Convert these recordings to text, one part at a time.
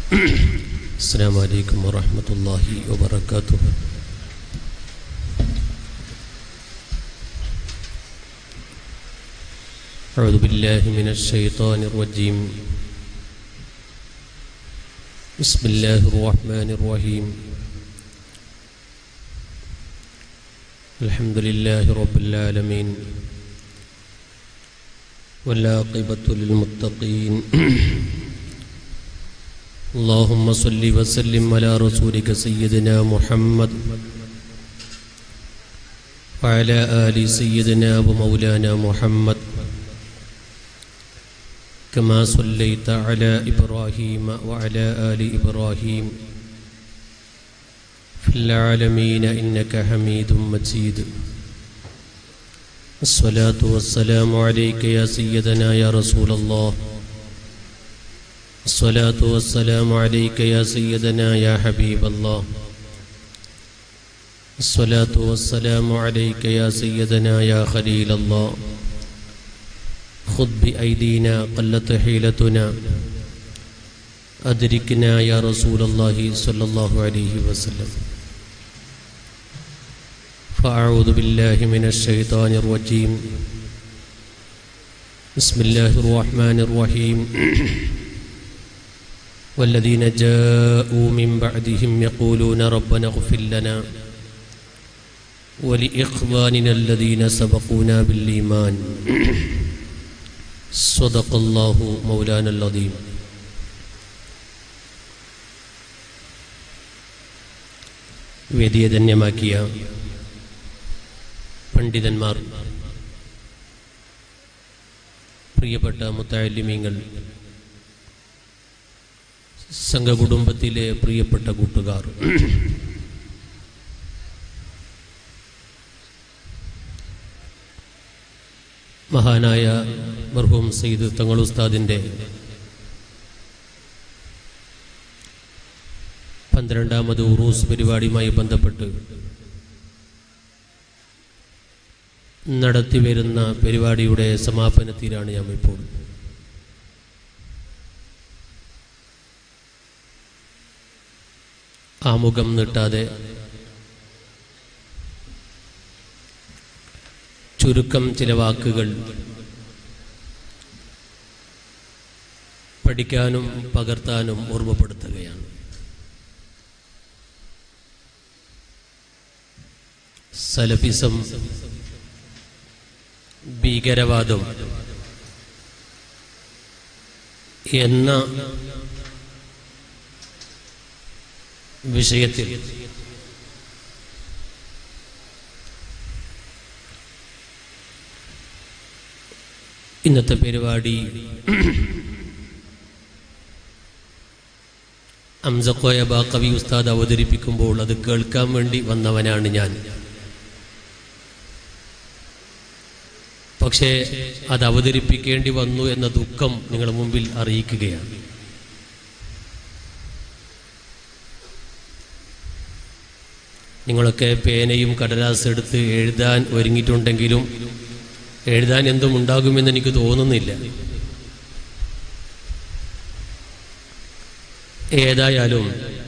السلام عليكم ورحمة الله وبركاته أعوذ بالله من الشيطان الرجيم بسم الله الرحمن الرحيم الحمد لله رب العالمين والعاقبة للمتقين اللهم صل وسلم على رسولك سيدنا محمد وعلى آل سيدنا ومولانا محمد كما صليت على إبراهيم وعلى آل إبراهيم في العالمين إنك حميد مجيد الصلاة والسلام عليك يا سيدنا يا رسول الله الصلاة والسلام عليك يا سيدنا يا حبيب الله الصلاة والسلام عليك يا سيدنا يا خليل الله خذ بأيدينا قلت حيلتنا أدركنا يا رسول الله صلى الله عليه وسلم فأعوذ بالله من الشيطان الرجيم بسم الله الرحمن الرحيم والذين جاءوا من بعدهم يقولون ربنا اغفر لنا ولإخواننا الذين سبقونا بالإيمان صدق الله مولانا العظيم വേദിയെ ധന്യമാക്കിയ പണ്ഡിതന്മാർ പ്രിയപ്പെട്ട മുത്താലിമീങ്ങൾ സംഘകുടുംബത്തിലെ പ്രിയപ്പെട്ട കൂട്ടുകാർ മഹാനായ മർഹൂം സയ്യിദ് തങ്ങൾ ഉസ്താദിൻ്റെ പന്ത്രണ്ടാമത് ഉറൂസ് പരിപാടിയുമായി ബന്ധപ്പെട്ട് നടത്തിവരുന്ന പരിപാടിയുടെ സമാപനത്തിലാണ് ഞാൻ ഇപ്പോൾ ആമുഖം നീട്ടാതെ ചുരുക്കം ചില വാക്കുകൾ പഠിക്കാനും പകർത്താനും ഓർമ്മപ്പെടുത്തുകയാണ് സലഫിസം ഭീകരവാദം എന്ന വിഷയത്തിൽ ഇന്നത്തെ പരിപാടി അംസക്കോയ ബാക്കവി ഉസ്താദ് അവതരിപ്പിക്കുമ്പോൾ അത് കേൾക്കാൻ വേണ്ടി വന്നവനാണ് ഞാൻ പക്ഷേ അത് അവതരിപ്പിക്കേണ്ടി വന്നു എന്ന ദുഃഖം നിങ്ങളുടെ മുമ്പിൽ അറിയിക്കുകയാണ് നിങ്ങളൊക്കെ പേനയും കടലാസ് എടുത്ത് എഴുതാൻ ഒരുങ്ങിയിട്ടുണ്ടെങ്കിലും എഴുതാൻ എന്തും ഉണ്ടാകുമെന്ന് എനിക്ക് തോന്നുന്നില്ല ഏതായാലും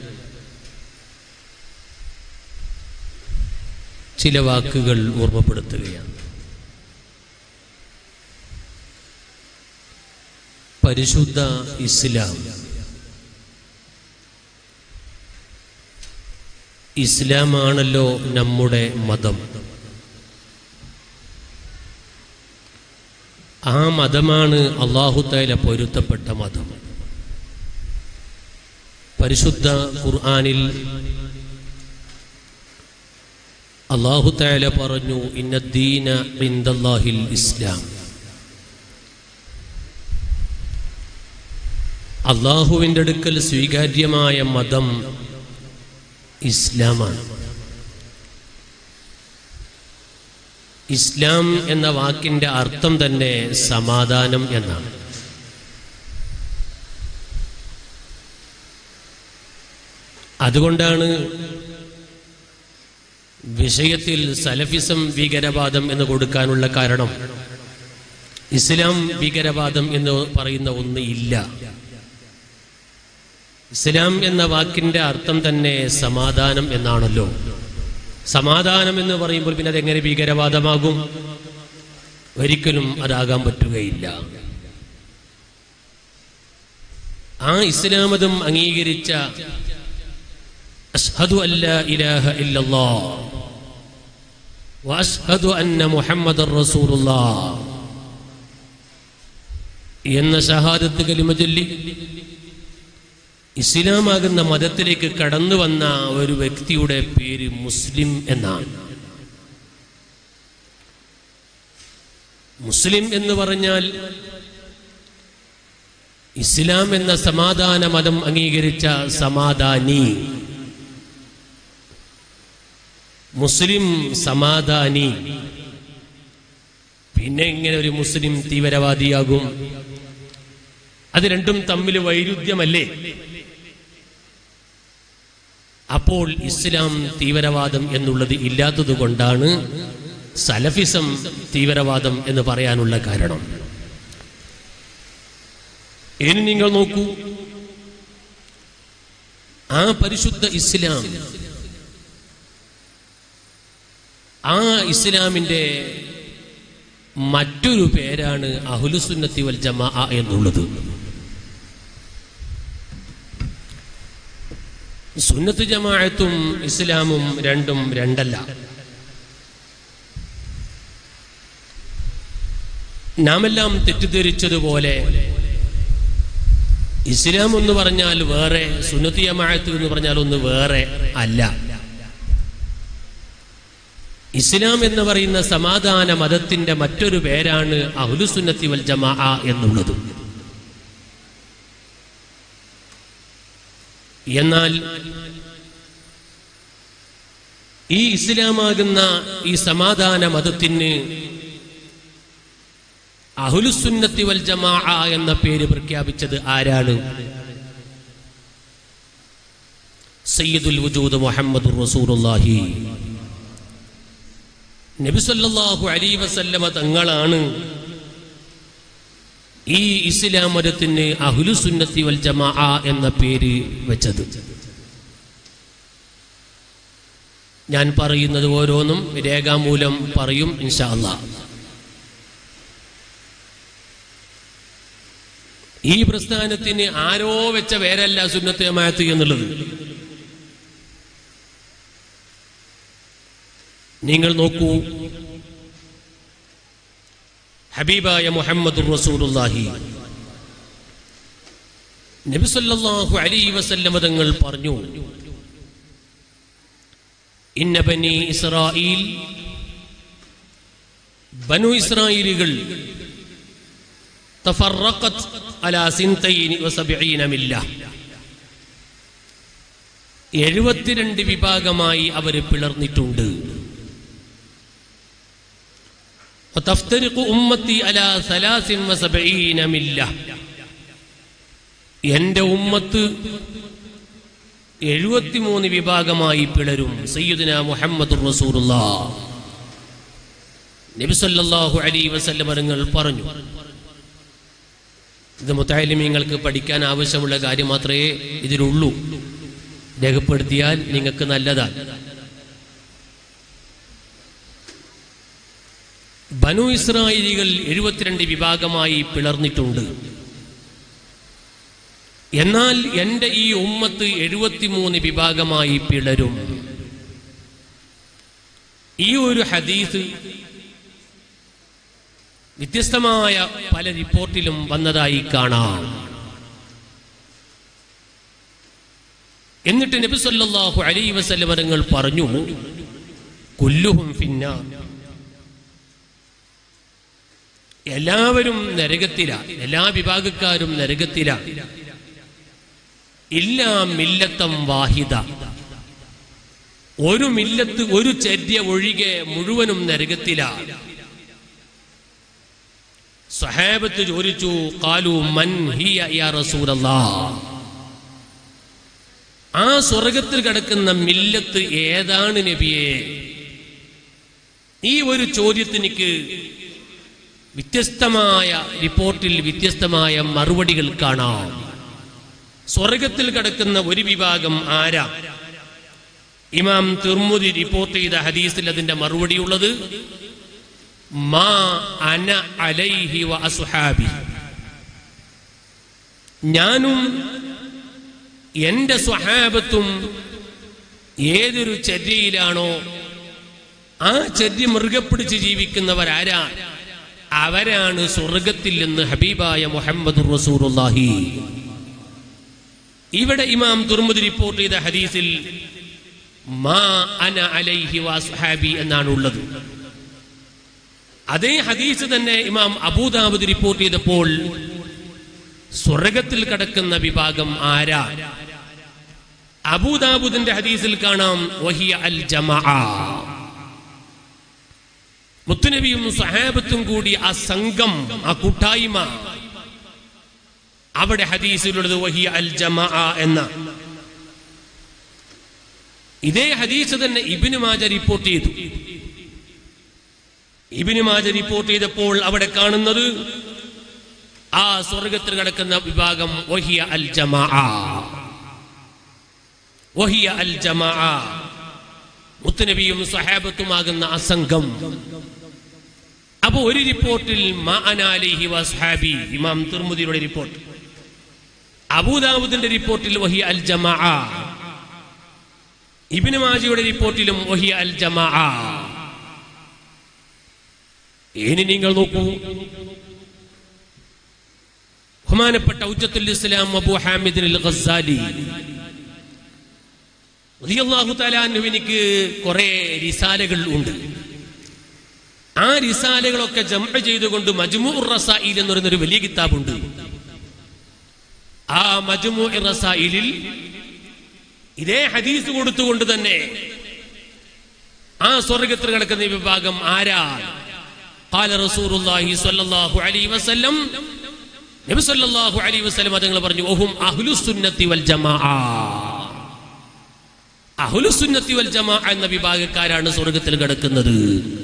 ചില വാക്കുകൾ ഓർമ്മപ്പെടുത്തുകയാണ് പരിശുദ്ധ ഇസ്ലാം ഇസ്ലാമാണല്ലോ നമ്മുടെ മതം ആ മതമാണ് അള്ളാഹുത്തല പൊരുത്തപ്പെട്ട മതം പരിശുദ്ധ ഖുർആാനിൽ അള്ളാഹുത്തല പറഞ്ഞു ഇന്നദ്ദീന ഇന്ദല്ലാഹിൽ ഇസ്ലാം അള്ളാഹുവിൻ്റെ അടുക്കൽ സ്വീകാര്യമായ മതം ഇസ്ലാമാണ് ഇസ്ലാം എന്ന വാക്കിൻ്റെ അർത്ഥം തന്നെ സമാധാനം എന്നാണ് അതുകൊണ്ടാണ് വിഷയത്തിൽ സലഫിസം ഭീകരവാദം എന്ന് കൊടുക്കാനുള്ള കാരണം ഇസ്ലാം ഭീകരവാദം എന്ന് പറയുന്ന ഒന്ന് ഇല്ല ഇസ്ലാം എന്ന വാക്കിന്റെ അർത്ഥം തന്നെ സമാധാനം എന്നാണല്ലോ സമാധാനം എന്ന് പറയുമ്പോൾ പിന്നെ അതെങ്ങനെ ഭീകരവാദമാകും ഒരിക്കലും അതാകാൻ പറ്റുകയില്ല ആ ഇസ്ലാം മതം അംഗീകരിച്ച അഷ്ഹദു അല്ല ഇലാഹ ഇല്ലല്ലാ വഅഷ്ഹദു അന്ന മുഹമ്മദർ റസൂലുള്ളാ എന്ന ഷഹാദത്ത് കലിമ ചൊല്ലി ഇസ്ലാമാകുന്ന മതത്തിലേക്ക് കടന്നു വന്ന ഒരു വ്യക്തിയുടെ പേര് മുസ്ലിം എന്നാണ് മുസ്ലിം എന്ന് പറഞ്ഞാൽ ഇസ്ലാം എന്ന സമാധാന മതം അംഗീകരിച്ച സമാധാനി മുസ്ലിം സമാധാനി പിന്നെ ഇങ്ങനെ ഒരു മുസ്ലിം തീവ്രവാദിയാകും അത് രണ്ടും തമ്മിൽ വൈരുദ്ധ്യമല്ലേ അപ്പോൾ ഇസ്ലാം തീവ്രവാദം എന്നുള്ളത് ഇല്ലാത്തത് കൊണ്ടാണ് സലഫിസം തീവ്രവാദം എന്ന് പറയാനുള്ള കാരണം ഇനി നിങ്ങൾ നോക്കൂ ആ പരിശുദ്ധ ഇസ്ലാം ആ ഇസ്ലാമിന്റെ മറ്റൊരു പേരാണ് അഹുലുസുന്നത്തി വൽ ജമാ എന്നുള്ളത് സുന്നത്ത് ജമാഅത്തും ഇസ്ലാമും രണ്ടും രണ്ടല്ല നാമെല്ലാം തെറ്റിദ്ധരിച്ചതുപോലെ ഇസ്ലാം എന്ന് പറഞ്ഞാൽ വേറെ സുന്നത്ത് ജമാഅത്ത് എന്ന് പറഞ്ഞാൽ ഒന്ന് വേറെ അല്ല ഇസ്ലാം എന്ന് പറയുന്ന സമാധാന മതത്തിന്റെ മറ്റൊരു പേരാണ് അഹുലുസുന്നത്തി വൽ ജമാ എന്നുള്ളത് എന്നാൽ ഈ ഇസ്ലാമാകുന്ന ഈ സമാധാന മതത്തിന് അഹുലുസുന്നത്തി വൽ ജമാ എന്ന പേര് പ്രഖ്യാപിച്ചത് ആരാണ് സയ്യിദുൽ വജൂദ് മുഹമ്മദ് റസൂലുള്ളാഹി നബിസല്ലാഹു അലൈ വസല്ലമ തങ്ങളാണ് ഈ ഇസ്ലാം മതത്തിന് അഹുലുസുന്നത്തി വൽ ജമാ എന്ന പേര് വെച്ചത് ഞാൻ പറയുന്നത് ഓരോന്നും രേഖാമൂലം പറയും ഇൻഷാ അല്ലാ ഈ പ്രസ്ഥാനത്തിന് ആരോ വെച്ച പേരല്ല സുന്നത്ത് ജമാഅത്ത് എന്നുള്ളത് നിങ്ങൾ നോക്കൂ ഹബീബായ മുഹമ്മദ് റസൂലുള്ളാഹി നബി സല്ലല്ലാഹു അലൈഹി വസല്ലമ തങ്ങൾ പറഞ്ഞു ഇന്ന ബനി ഇസ്രായീൽ ബനു ഇസ്രായേലുകൾ തഫറഖത് അലാ സിൻതൈനി വസബഈന മില്ല എഴുപത്തിരണ്ട് വിഭാഗമായി അവർ പിളർന്നിട്ടുണ്ട് وتفترق أمتي على ثلاث وسبعين ملة എന്റെ ഉമ്മത്ത് എഴുപത്തിമൂന്ന് വിഭാഗമായി പിളരും സയ്യിദുന മുഹമ്മദ് റസൂലുള്ള നബി സല്ലല്ലാഹു അലൈഹി വസല്ലം നിങ്ങൾ പറഞ്ഞു ഇത് മുത്താലിമീങ്ങൾക്ക് പഠിക്കാൻ ആവശ്യമുള്ള കാര്യം മാത്രമേ ഇതിലുള്ളൂ രേഖപ്പെടുത്തിയാൽ നിങ്ങൾക്ക് നല്ലതാണ് ബനു ഇസ്രായേലികൾ എഴുപത്തിരണ്ട് വിഭാഗമായി പിളർന്നിട്ടുണ്ട് എന്നാൽ എൻ്റെ ഈ ഉമ്മത്ത് എഴുപത്തിമൂന്ന് വിഭാഗമായി പിളരും ഈ ഒരു ഹദീസ് വ്യത്യസ്തമായ പല റിപ്പോർട്ടിലും വന്നതായി കാണാം എന്നിട്ട് നബി സല്ലല്ലാഹു അലൈഹി വസല്ലം തങ്ങൾ പറഞ്ഞു കുല്ലുഹും ഫിന്നാ എല്ലാവരും നരകത്തില എല്ലാ വിഭാഗക്കാരും നരകത്തില ഇല്ല മില്ലത്തം വാഹിദ ഒരു മില്ലത്ത് ഒരു ചര്യ ഒഴികെ മുഴുവനും നരകത്തില സഹാബത്ത് ചോദിച്ചു കാലു മൻ ഹിയ യാ റസൂലല്ലാ ആ സ്വർഗത്തിൽ കിടക്കുന്ന മില്ലത്ത് ഏതാണ് നബിയെ ഈ ഒരു ചോദ്യത്തിനിക്ക് വ്യത്യസ്തമായ റിപ്പോർട്ടിൽ വ്യത്യസ്തമായ മറുപടികൾ കാണാം സ്വർഗത്തിൽ കിടക്കുന്ന ഒരു വിഭാഗം ആരാ ഇമാം തിർമുദി റിപ്പോർട്ട് ചെയ്ത ഹദീസിൽ അതിന്റെ മറുപടി ഉള്ളത് മാ അന അലൈഹി വ അസുഹാബി ഞാനും എന്റെ സ്വഹാബത്തും ഏതൊരു ചര്യയിലാണോ ആ ചര്യ മൃഗപ്പിടിച്ച് ജീവിക്കുന്നവരാരാ അവരാണ് സ്വർഗത്തിൽ നിന്ന് ഹബീബായ മുഹമ്മദ് റസൂറുല്ലാഹി ഇവിടെ ഇമാം തുർമുദ് റിപ്പോർട്ട് ചെയ്ത ഹദീസിൽ മാ അന അലൈഹി വാസുഹാബി എന്നാണ് ഉള്ളത് അതേ ഹദീസ് തന്നെ ഇമാം അബൂദാബുദ് റിപ്പോർട്ട് ചെയ്തപ്പോൾ സ്വർഗത്തിൽ കടക്കുന്ന വിഭാഗം ആരാ അബൂദാബുദിന്റെ ഹദീസിൽ കാണാം വഹിയ അൽ ജമാ മുത്തുനബിയും സഹാബത്തും കൂടി ആ സംഘം ആ കൂട്ടായ്മ അവിടെ ഹദീസിലുള്ളത് വഹിയ അൽ ജമാ എന്ന ഇതേ ഹദീസ് തന്നെ ഇബിനു മാജ റിപ്പോർട്ട് ചെയ്തു ഇബിനു മാജ റിപ്പോർട്ട് ചെയ്തപ്പോൾ അവിടെ കാണുന്നത് ആ സ്വർഗത്തിൽ കിടക്കുന്ന വിഭാഗം വഹിയ അൽ ജമാ വഹിയ അൽ ജമാ മുത്തുനബിയും സഹാബത്തുമാകുന്ന ആ സംഘം അപ്പൊ ഒരു റിപ്പോർട്ടിൽ മാഅനാലിഹി വസ്ഹാബി ഇമാം തുർമുദിയുടെ റിപ്പോർട്ട് അബൂദാബുദിന്റെ റിപ്പോർട്ടിൽ വഹി അൽ ജമാ ഇബിന് മാജിയുടെ റിപ്പോർട്ടിലും വഹി അൽ ജമാ ഇനി നിങ്ങൾ നോക്കൂ ബഹുമാനപ്പെട്ട ഉജ്ജത്തുൽ ഇസ്ലാം അബു ഹാമിദിൻ അൽ ഖസാലി റളിയല്ലാഹു തആല അൻഹു എനിക്ക് കുറെ റിസാലകൾ ഉണ്ട് ആ റിസാലകളൊക്കെ ജംഅ ചെയ്തുകൊണ്ട് മജ്മുഉർ റസായിൽ എന്ന് പറയുന്ന ഒരു വലിയ കിതാബുണ്ട് ആ മജ്മുഉർ റസായിലിൽ ഇതേ ഹദീസ് കൊടുത്തുകൊണ്ട് തന്നെ ആ സ്വർഗത്തിൽ കിടക്കുന്ന ഈ വിഭാഗം ആരാ قال رسول الله صلى الله عليه وسلم നബി സല്ലല്ലാഹു അലൈഹി വസല്ലം തങ്ങൾ പറഞ്ഞു ഓഹും അഹ്ലുസുന്നത്തി വൽ ജമാഅ അഹ്ലുസുന്നത്തി വൽ ജമാഅ എന്ന വിഭാഗക്കാരാണ് സ്വർഗത്തിൽ കിടക്കുന്നത്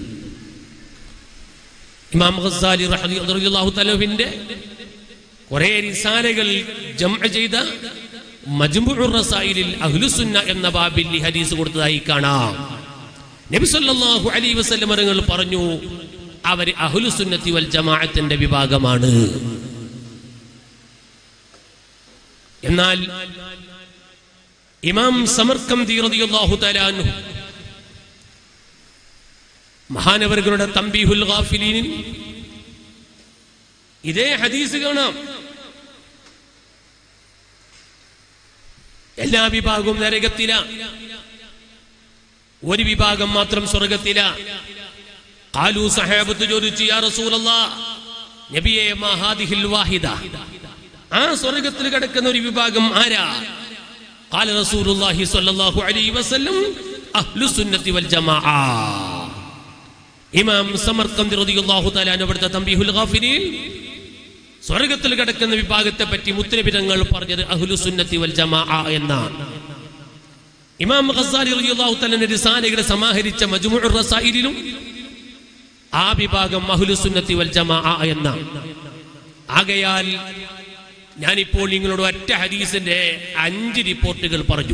ഇമാം ഖസാലി റളിയല്ലാഹു തആലാവിന്റെ കുറെ റിസാലകൾ ജംഅ ചെയ്ത മജ്മുഉർ റസായിലിൽ അഹ്ലുസുന്ന എന്ന ബാബിൽ ഈ ഹദീസ് കൊടുത്തതായി കാണാം നബി സല്ലല്ലാഹു അലൈഹി വസല്ലം തങ്ങൾ പറഞ്ഞു അവർ അഹ്ലുസുന്നത്തി വൽ ജമാഅത്തിന്റെ വിഭാഗമാണ് എന്നാൽ ഇമാം സമർക്കംതി റളിയല്ലാഹു തആല അൻഹു മഹാനവറുകളുടെ തമ്പീഹുൽ ഗാഫിലീനിൽ ഇതേ ഹദീസ് കാണാം എല്ലാ വിഭാഗവും നരകത്തില ഒരു വിഭാഗം മാത്രം സ്വർഗത്തില കാലു സഹാബത്ത് ചോദിച്ചു യാ റസൂലല്ലാ നബിയെ മാ ഹാദിഹിൽ വാഹിദ ആ സ്വർഗത്തിൽ കിടക്കുന്ന ഒരു വിഭാഗം ആരാ قال رسول الله صلى الله عليه وسلم أهل السنة والجماعة ഇമാം സമർക്കന്തി റളിയല്ലാഹു തആല അവിടുത്തെ തംബീഹുൽ ഗാഫിരീൻ സ്വർഗത്തിൽ കിടക്കുന്ന വിഭാഗത്തെ പറ്റി മുത്തരബിതങ്ങൾ പറഞ്ഞത് അഹ്ലു സുന്നത്തി വൽ ജമാഅ എന്നാണ് ഇമാം ഖസാലി റളിയല്ലാഹു തആല റിസാലകളെ സമാഹരിച്ച മജ്മുഉർ റസായിലിലും ആ വിഭാഗം അഹ്ലു സുന്നത്തി വൽ ജമാഅ എന്നാണ് ആകയാൽ ഞാനിപ്പോൾ നിങ്ങളോട് ഒറ്റ ഹദീസിന്റെ അഞ്ച് റിപ്പോർട്ടുകൾ പറഞ്ഞു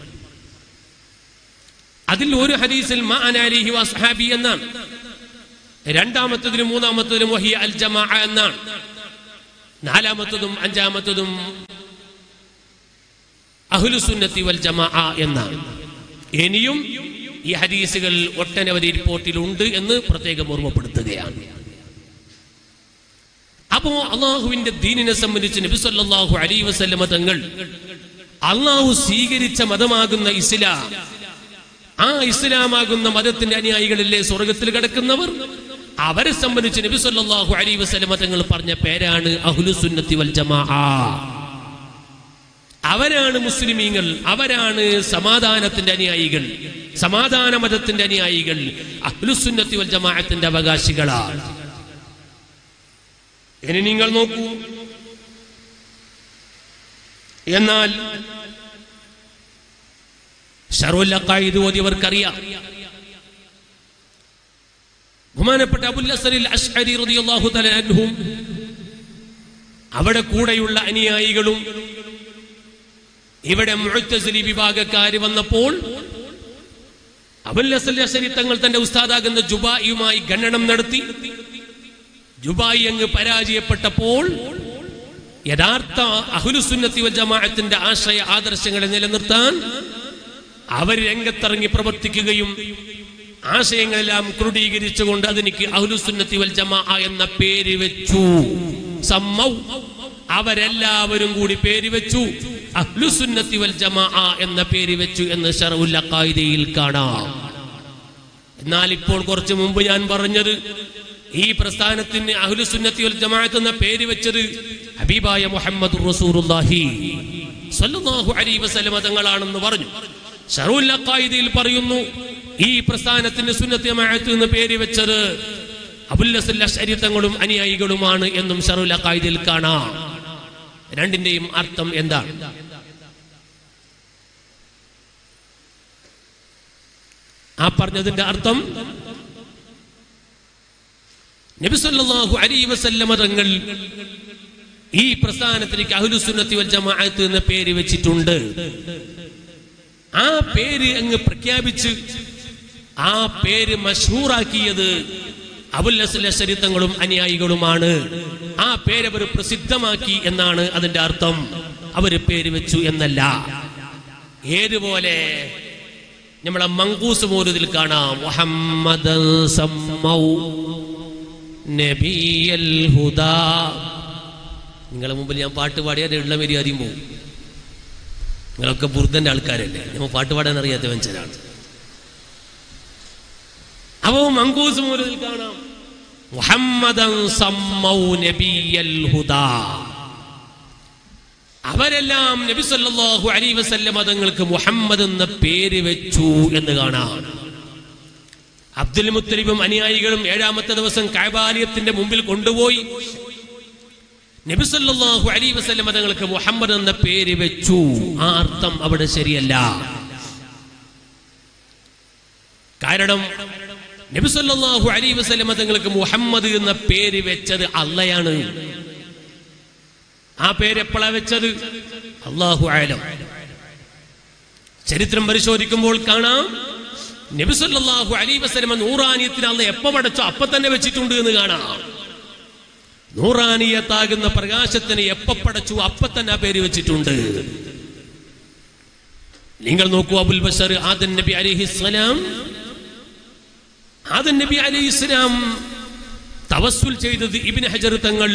അതിൽ ഒരു ഹദീസിൽ മാഅനാലിഹി വസ്ഹാബി എന്നാണ് രണ്ടാമത്തതിലും മൂന്നാമത്തതിലും വഹിയ അൽ ജമാ എന്നാണ് നാലാമത്തതും അഞ്ചാമത്തതും അഹ്ലുസുന്നത്തി വൽ ജമാ എന്നാണ് ഇനിയും ഈ ഹദീസുകൾ ഒട്ടനവധി റിപ്പോർട്ടിലുണ്ട് എന്ന് പ്രത്യേകം ഓർമ്മപ്പെടുത്തുകയാണ് അപ്പോ അള്ളാഹുവിന്റെ ദീനിനെ സംബന്ധിച്ച് നബി സല്ലല്ലാഹു അലൈഹി വസല്ലമ തങ്ങൾ അള്ളാഹു സ്വീകരിച്ച മതമാകുന്ന ഇസ്ലാം ആ ഇസ്ലാമാകുന്ന മതത്തിന്റെ അനുയായികളിലെ സ്വർഗത്തിൽ കിടക്കുന്നവർ അവരെ സംബന്ധിച്ച് നബി സല്ലല്ലാഹു അലൈഹി വസല്ലമ തങ്ങൾ പറഞ്ഞ പേരാണ് അഹ്ലുസുന്നത്തി വൽ ജമാഅ അവരാണ് മുസ്ലിമീങ്ങൾ അവരാണ് സമാധാനത്തിന്റെ അനുയായികൾ സമാധാന മതത്തിന്റെ അനുയായികൾ അഹ്ലുസുന്നത്തി വൽ ജമാഅത്തിന്റെ അവകാശികളാണ് ഇനി നിങ്ങൾ നോക്കൂ എന്നാൽ ഷറുൽ അഖായിദ് ഓതിയവർക്കറിയാം ബഹുമാനപ്പെട്ട അബുൽ അസറിൽ അഷ്അരി റളിയല്ലാഹു തആല അൻഹും അവിടെ കൂടെയുള്ള അനുയായികളും ഇവിടെ മുഴത്തസലി വിഭാഗക്കാര് വന്നപ്പോൾ അബുല്ലസലി തങ്ങൾ തന്റെ ഉസ്താദാകുന്ന ജുബായിയുമായി ഖണ്ഡനം നടത്തി ജുബായി അങ്ങ് പരാജയപ്പെട്ടപ്പോൾ യഥാർത്ഥ അഹുലുസുന്നത്തി വൽ ജമാഅത്തിന്റെ ആശയ ആദർശങ്ങളെ നിലനിർത്താൻ അവർ രംഗത്തിറങ്ങി പ്രവർത്തിക്കുകയും ആശയങ്ങളെല്ലാം ക്രോഡീകരിച്ചുകൊണ്ട് അതിനിക്ക് അഹ്ലുസുന്നത്തി വൽ ജമാ എന്ന പേര് വെച്ചു സമ്മൗ അവരെല്ലാവരും കൂടി പേര് വെച്ചു അഹ്ലുസുന്നത്തി വൽ ജമാ എന്ന പേര് വെച്ചു എന്ന് ഷറഉൽ അഖായിദയിൽ കാണാം എന്നാൽ ഇപ്പോൾ കുറച്ചു മുമ്പ് ഞാൻ പറഞ്ഞത് ഈ പ്രസ്ഥാനത്തിന് അഹ്ലുസുന്നത്തി വൽ ജമാഅത്ത് എന്ന പേര് വെച്ചത് ഹബീബായ മുഹമ്മദ് റസൂലുള്ളാഹി സ്വല്ലല്ലാഹു അലൈഹി വസല്ലമ തങ്ങളാണെന്ന് പറഞ്ഞു ഷറൂൽ അഖായിദയിൽ പറയുന്നു ഈ പ്രസ്ഥാനത്തിന് സുന്നത്ത് ജമാഅത്ത് എന്ന് പേര് വെച്ചത് അബുല്ലസുൽ അശ്അരി തങ്ങളും അനുയായികളുമാണ് എന്നും ഷറൂൽ അഖായിദയിൽ കാണാം രണ്ടിന്റെയും അർത്ഥം എന്താണ് ആ പറഞ്ഞതിന്റെ അർത്ഥം നബിസല്ലാഹു അലൈ വസല്ലമ തങ്ങൾ ഈ പ്രസ്ഥാനത്തിലേക്ക് അഹ്ലുസുന്നത്തി വൽ ജമാഅത്ത് എന്ന പേര് വെച്ചിട്ടുണ്ട് ആ പേര് അങ്ങ് പ്രഖ്യാപിച്ച് ആ പേര് മഷൂറാക്കിയത് അബുല്ലസുലരിത്തങ്ങളും അനുയായികളുമാണ് ആ പേര് അവർ പ്രസിദ്ധമാക്കി എന്നാണ് അതിന്റെ അർത്ഥം അവര് പേര് വെച്ചു എന്നല്ല ഏതുപോലെ നമ്മളെ മങ്കൂസ് മൂലത്തിൽ കാണാം മുഹമ്മദ് സമ്മൗ നബിയൽ ഹുദാ നിങ്ങളെ മുമ്പിൽ ഞാൻ പാട്ട് പാടിയാൽ ഉള്ള മര്യാദയും പോകും നിങ്ങളൊക്കെ ബുർദന്റെ ആൾക്കാരല്ലേ നമ്മൾ പാട്ട് പാടാൻ അറിയാത്ത മനുഷ്യരാണ് അപ്പോ മങ്കൂസ് മൂലത്തിൽ കാണാം മുഹമ്മദൻ സമ്മൗ നബിയൽ ഹുദാ അവരെല്ലാം നബി സല്ലല്ലാഹു അലൈഹി വസല്ലം തങ്ങൾക്ക് മുഹമ്മദ് എന്ന പേര് വെച്ചു എന്ന് കാണാം അബ്ദുൽ മുത്തലിബും അനുയായികളും ഏഴാമത്തെ ദിവസം കൈബാലയത്തിന്റെ മുമ്പിൽ കൊണ്ടുപോയി നബി സല്ലല്ലാഹു അലൈഹി വസല്ലം തങ്ങൾക്ക് മുഹമ്മദ് എന്ന പേര് വെച്ചു ആ അർത്ഥം അവിടെ ശരിയല്ല കാരണം നബി സല്ലല്ലാഹു അലൈഹി വസല്ലം തങ്ങൾക്ക് മുഹമ്മദ് എന്ന പേര് വെച്ചത് അള്ളയാണ് ആ പേര് എപ്പോഴാ വെച്ചത് അള്ളാഹു ആലം ചരിത്രം പരിശോധിക്കുമ്പോൾ കാണാം നബി സല്ലല്ലാഹു അലൈഹി വസല്ലം നൂറാനിയത്തിന് അള്ള എപ്പോ പടച്ചോ അപ്പൊ തന്നെ വെച്ചിട്ടുണ്ട് എന്ന് കാണാം നൂറാനിയത്താകുന്ന പ്രകാശത്തിന് എപ്പോ പടച്ചു അപ്പൊ തന്നെ ആ പേര് വെച്ചിട്ടുണ്ട് നിങ്ങൾ നോക്കൂ അബുൽ ബഷർ ആദൻ നബി അലിഹിസ്സലാം ആദൻ നബി അലിഹിസ്സലാം തവസ്സുൽ ചെയ്തത് ഇബ്നു ഹജർ തങ്ങൾ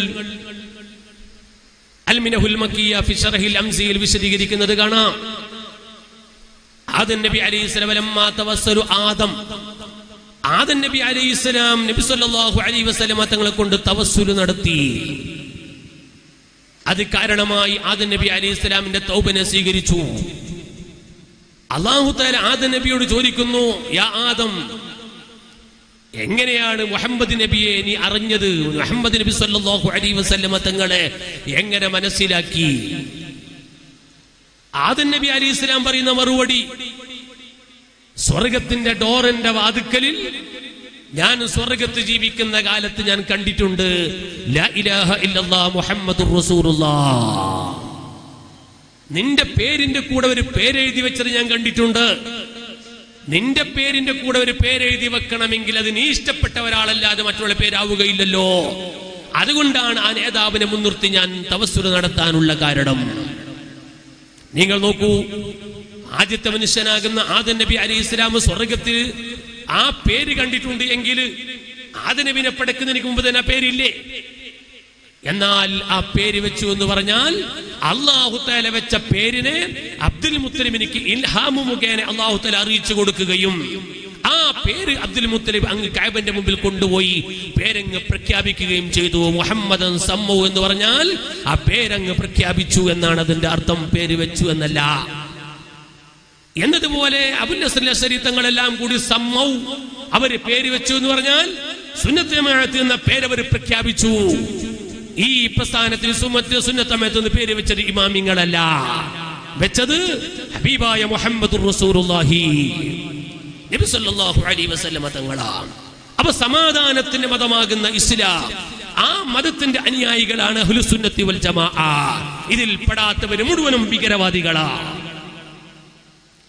അൽമിനഹുൽ മക്കിയ ഫി ശർഹിൽ അംസിയിൽ വിശദീകരിക്കുന്നത് കാണാം ആദൻ നബി അലൈഹിസ്സലാം ലമ്മാ തവസ്സലു ആദം ആദൻ നബി അലൈഹിസ്സലാം നബി സല്ലല്ലാഹു അലൈഹി വസല്ലമ തങ്ങളെ കൊണ്ട് തവസ്സുൽ നടത്തി അത് കാരണമായി ആദൻ നബി അലൈഹിസ്സലാമിന്റെ തൗബനെ സ്വീകരിച്ചു അള്ളാഹു താല ആദൻ നബിയോട് ചോദിക്കുന്നു യാ ആദം എങ്ങനെയാണ് മുഹമ്മദ് നബിയെ നീ അറിഞ്ഞത് മുഹമ്മദ് നബി സല്ലല്ലാഹു അലൈഹി വസല്ലമ തങ്ങളെ എങ്ങനെ മനസ്സിലാക്കി ആദൻ നബി അലി ഇസ്ലാം പറയുന്ന മറുപടി സ്വർഗത്തിന്റെ ഡോറിന്റെ വാതുക്കലിൽ ഞാൻ സ്വർഗത്ത് ജീവിക്കുന്ന കാലത്ത് ഞാൻ കണ്ടിട്ടുണ്ട് ലാ ഇലാഹ ഇല്ലല്ലാ മുഹമ്മദുർ റസൂലുള്ളാഹ് നിന്റെ പേരിന്റെ കൂടെ ഒരു പേരെഴുതി വെച്ചത് ഞാൻ കണ്ടിട്ടുണ്ട് നിന്റെ പേരിന്റെ കൂടെ ഒരു പേരെഴുതി വെക്കണമെങ്കിൽ അത് നീ ഇഷ്ടപ്പെട്ട ഒരാളല്ലാതെ മറ്റുള്ള പേരാവുകയില്ലല്ലോ അതുകൊണ്ടാണ് ആ നേതാവിനെ മുൻനിർത്തി ഞാൻ തവസ്സുര നടത്താനുള്ള കാരണം നിങ്ങൾ നോക്കൂ ആദ്യത്തെ മനുഷ്യനാകുന്ന ആദൻ നബി അലി ഇസ്ലാം സ്വർഗത്തിൽ ആ പേര് കണ്ടിട്ടുണ്ട് എങ്കിൽ ആദ നബിനെ പടക്കുന്നതിന് മുമ്പ് തന്നെ ആ പേരില്ലേ എന്നാൽ ആ പേര് വെച്ചു എന്ന് പറഞ്ഞാൽ അള്ളാഹു താല വെച്ച പേരിനെ അബ്ദുൽ മുത്തലിബിനിക്ക് ഇൽഹാമു മുഖേന അള്ളാഹു താല അറിയിച്ചു കൊടുക്കുകയും ആ പേര് അബ്ദുൽ മുത്തലിബ് അങ്ങ് കാബന്റെ മുമ്പിൽ കൊണ്ടുപോയി പേരങ്ങ് പ്രഖ്യാപിക്കുകയും ചെയ്തു മുഹമ്മദൻ സമ്മു എന്ന് പറഞ്ഞാൽ ആ പേരങ്ങ് പ്രഖ്യാപിച്ചു എന്നാണ് അതിന്റെ അർത്ഥം പേര് വെച്ചു എന്നല്ല എന്നതുപോലെ അബുല്ലസരി തങ്ങളെല്ലാം കൂടി സമ്മൗ അവര് പേര് വെച്ചു എന്ന് പറഞ്ഞാൽ സുന്നത്തമയത്ത് എന്ന പേരവർ പ്രഖ്യാപിച്ചു ഈ പ്രസ്ഥാനത്തിൽ സുമത്ത് സുന്നത്തമയത്ത് എന്ന് പേര് വെച്ചത് ഇമാമിങ്ങളല്ല വെച്ചത് ഹബീബായ മുഹമ്മദ് റസൂലുള്ളാഹി നബി സല്ലല്ലാഹു അലൈഹി വസല്ലമ തങ്ങളാണ് അപ്പൊ സമാധാനത്തിന്റെ മതമാകുന്ന ഇസ്ലാം ആ മതത്തിന്റെ അനുയായികളാണ് അഹ്ലുസുന്നത്തി വൽ ജമാഅ ഇതിൽ പെടാത്തവര് മുഴുവനും ഭീകരവാദികളാണ്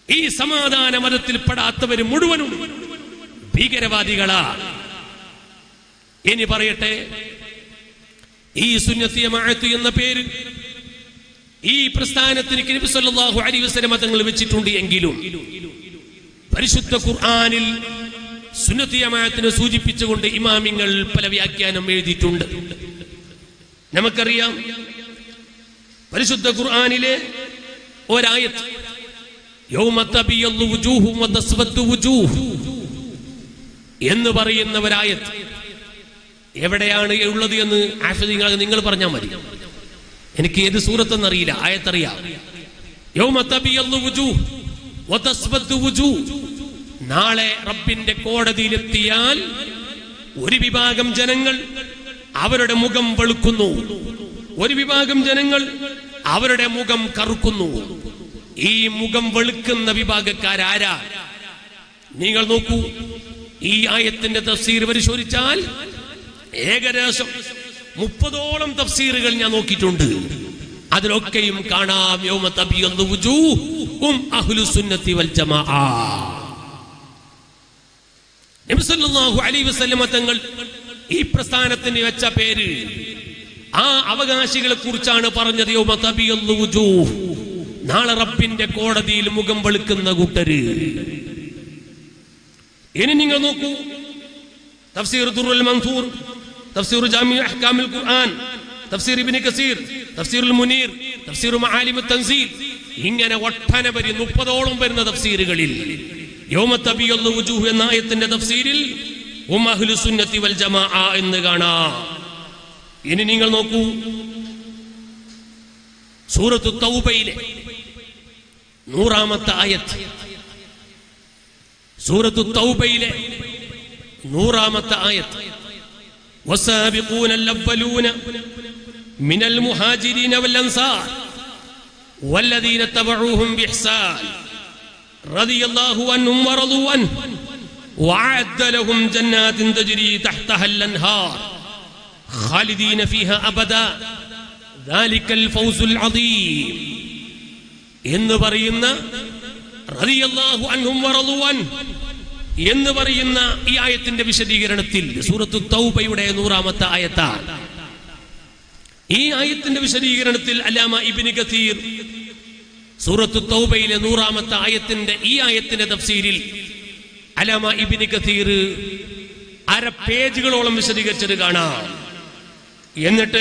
ഈ സമാധാന മതത്തിൽ പെടാത്തവർ മുഴുവനും ഭീകരവാദികളാ ഇനി പറയട്ടെ ഈ സുന്നത്തിയമാഴത്ത് എന്ന പേര് ഈ പ്രസ്ഥാനത്തിന് നബി സല്ലല്ലാഹു അലൈഹി വസല്ലം തങ്ങൾ വെച്ചിട്ടുണ്ട് എങ്കിലും പരിശുദ്ധ ഖുർആനിൽ സുന്നത്തിയമാഴത്തിനെ സൂചിപ്പിച്ചുകൊണ്ട് ഇമാമിങ്ങൾ പല വ്യാഖ്യാനം എഴുതിയിട്ടുണ്ട് നമുക്കറിയാം പരിശുദ്ധ ഖുർആനിലെ ഒരായത്ത് യൗമ തബിയല്ലു വുജൂഹും വതസ്വദ്ദു വുജൂഹ് എന്ന് പറയുന്ന ഒരായത്ത് എവിടെയാണ് ഉള്ളത് എന്ന് ആഫിദിങ്ങൾ നിങ്ങൾ പറഞ്ഞാൽ മതി എനിക്ക് ഏത് സൂറത്തെന്നറിയില്ല ആയത്തറിയാം യൗമ തബിയല്ലു വുജൂഹ് വതസ്വദ്ദു വുജൂഹ് നാളെ റബ്ബിന്റെ കോടതിയിലെത്തിയാൽ ഒരു വിഭാഗം ജനങ്ങൾ അവരുടെ മുഖം വെളുക്കുന്നു ഒരു വിഭാഗം ജനങ്ങൾ അവരുടെ മുഖം കറുക്കുന്നു ഈ മുഖം വെളുക്കുന്ന വിഭാഗക്കാരാരാ നിങ്ങൾ നോക്കൂ ഈ ആയത്തിന്റെ തഫ്സീർ പരിശോധിച്ചാൽ ഏകദേശം മുപ്പതോളം തഫ്സീറുകൾ ഞാൻ നോക്കിയിട്ടുണ്ട് അതിലൊക്കെയും കാണാം യൗമ തബിയദ്ദു വുജൂഹും അഹ്ലുസുന്നത്തി വൽ ജമാഅ നബി സല്ലല്ലാഹു അലൈഹി വസല്ലമ തങ്ങൾ ഈ പ്രസ്ഥാനത്തിന് വെച്ച പേര് ആ അവകാശികളെ കുറിച്ചാണ് പറഞ്ഞത് യൗമ തബിയദ്ദു വുജൂഹ് നാളെ റബ്ബിന്റെ കോടതിയിൽ മുഖം വെളുക്കുന്ന കൂട്ടര് ഇനി നിങ്ങൾ നോക്കൂ തഫ്സീർ ദുറുൽ മൻസൂർ തഫ്സീർ ജാമി അഹ്കാമുൽ ഖുർആൻ തഫ്സീർ ഇബ്നു കസീർ തഫ്സീറുൽ മുനീർ തഫ്സീർ മആലിമു തൻസീൽ ഇങ്ങനെ ഒട്ടനവധി മുപ്പതോളം വരുന്ന തഫ്സീറുകളിൽ യൗമ തബിയല്ലു വുജൂഹ് എന്ന ആയത്തിന്റെ തഫ്സീരിൽ ഉം അഹ്ലു സുന്നത്തി വൽ ജമാഅ എന്ന് കാണാം ഇനി നിങ്ങൾ നോക്കൂ സൂറത്തു തൗബയിലെ നൂറാമത്തെ ആയത്ത് സൂറത്തു തൗബയിലെ നൂറാമത്തെ ആയത്ത് والسابقون الأولون من المهاجرين والأنصار والذين اتبعوهم بإحسان رضي الله عنهم ورضوا عنه وأعد لهم جنات تجري تحتها الأنهار خالدين فيها أبدا ذلك الفوز العظيم എന്ന് പറയുന്ന റളിയല്ലാഹു അൻഹും വറളു അൻഹു എന്ന് പറയുന്ന ഈ ആയത്തിന്റെ വിശദീകരണത്തിൽ സൂറത്തു തൗബയുടെ നൂറാമത്തെ ആയത്താണ് ഈ ആയത്തിന്റെ വിശദീകരണത്തിൽ അല്ലാമ ഇബ്നു കസീർ സൂറത്തു തൗബയിലെ നൂറാമത്തെ ആയത്തിന്റെ ഈ ആയത്തിന്റെ തഫ്സീരിൽ അലാമ ഇബ്നു കസീർ അര പേജുകളോളം വിശദീകരിച്ചത് കാണാം എന്നിട്ട്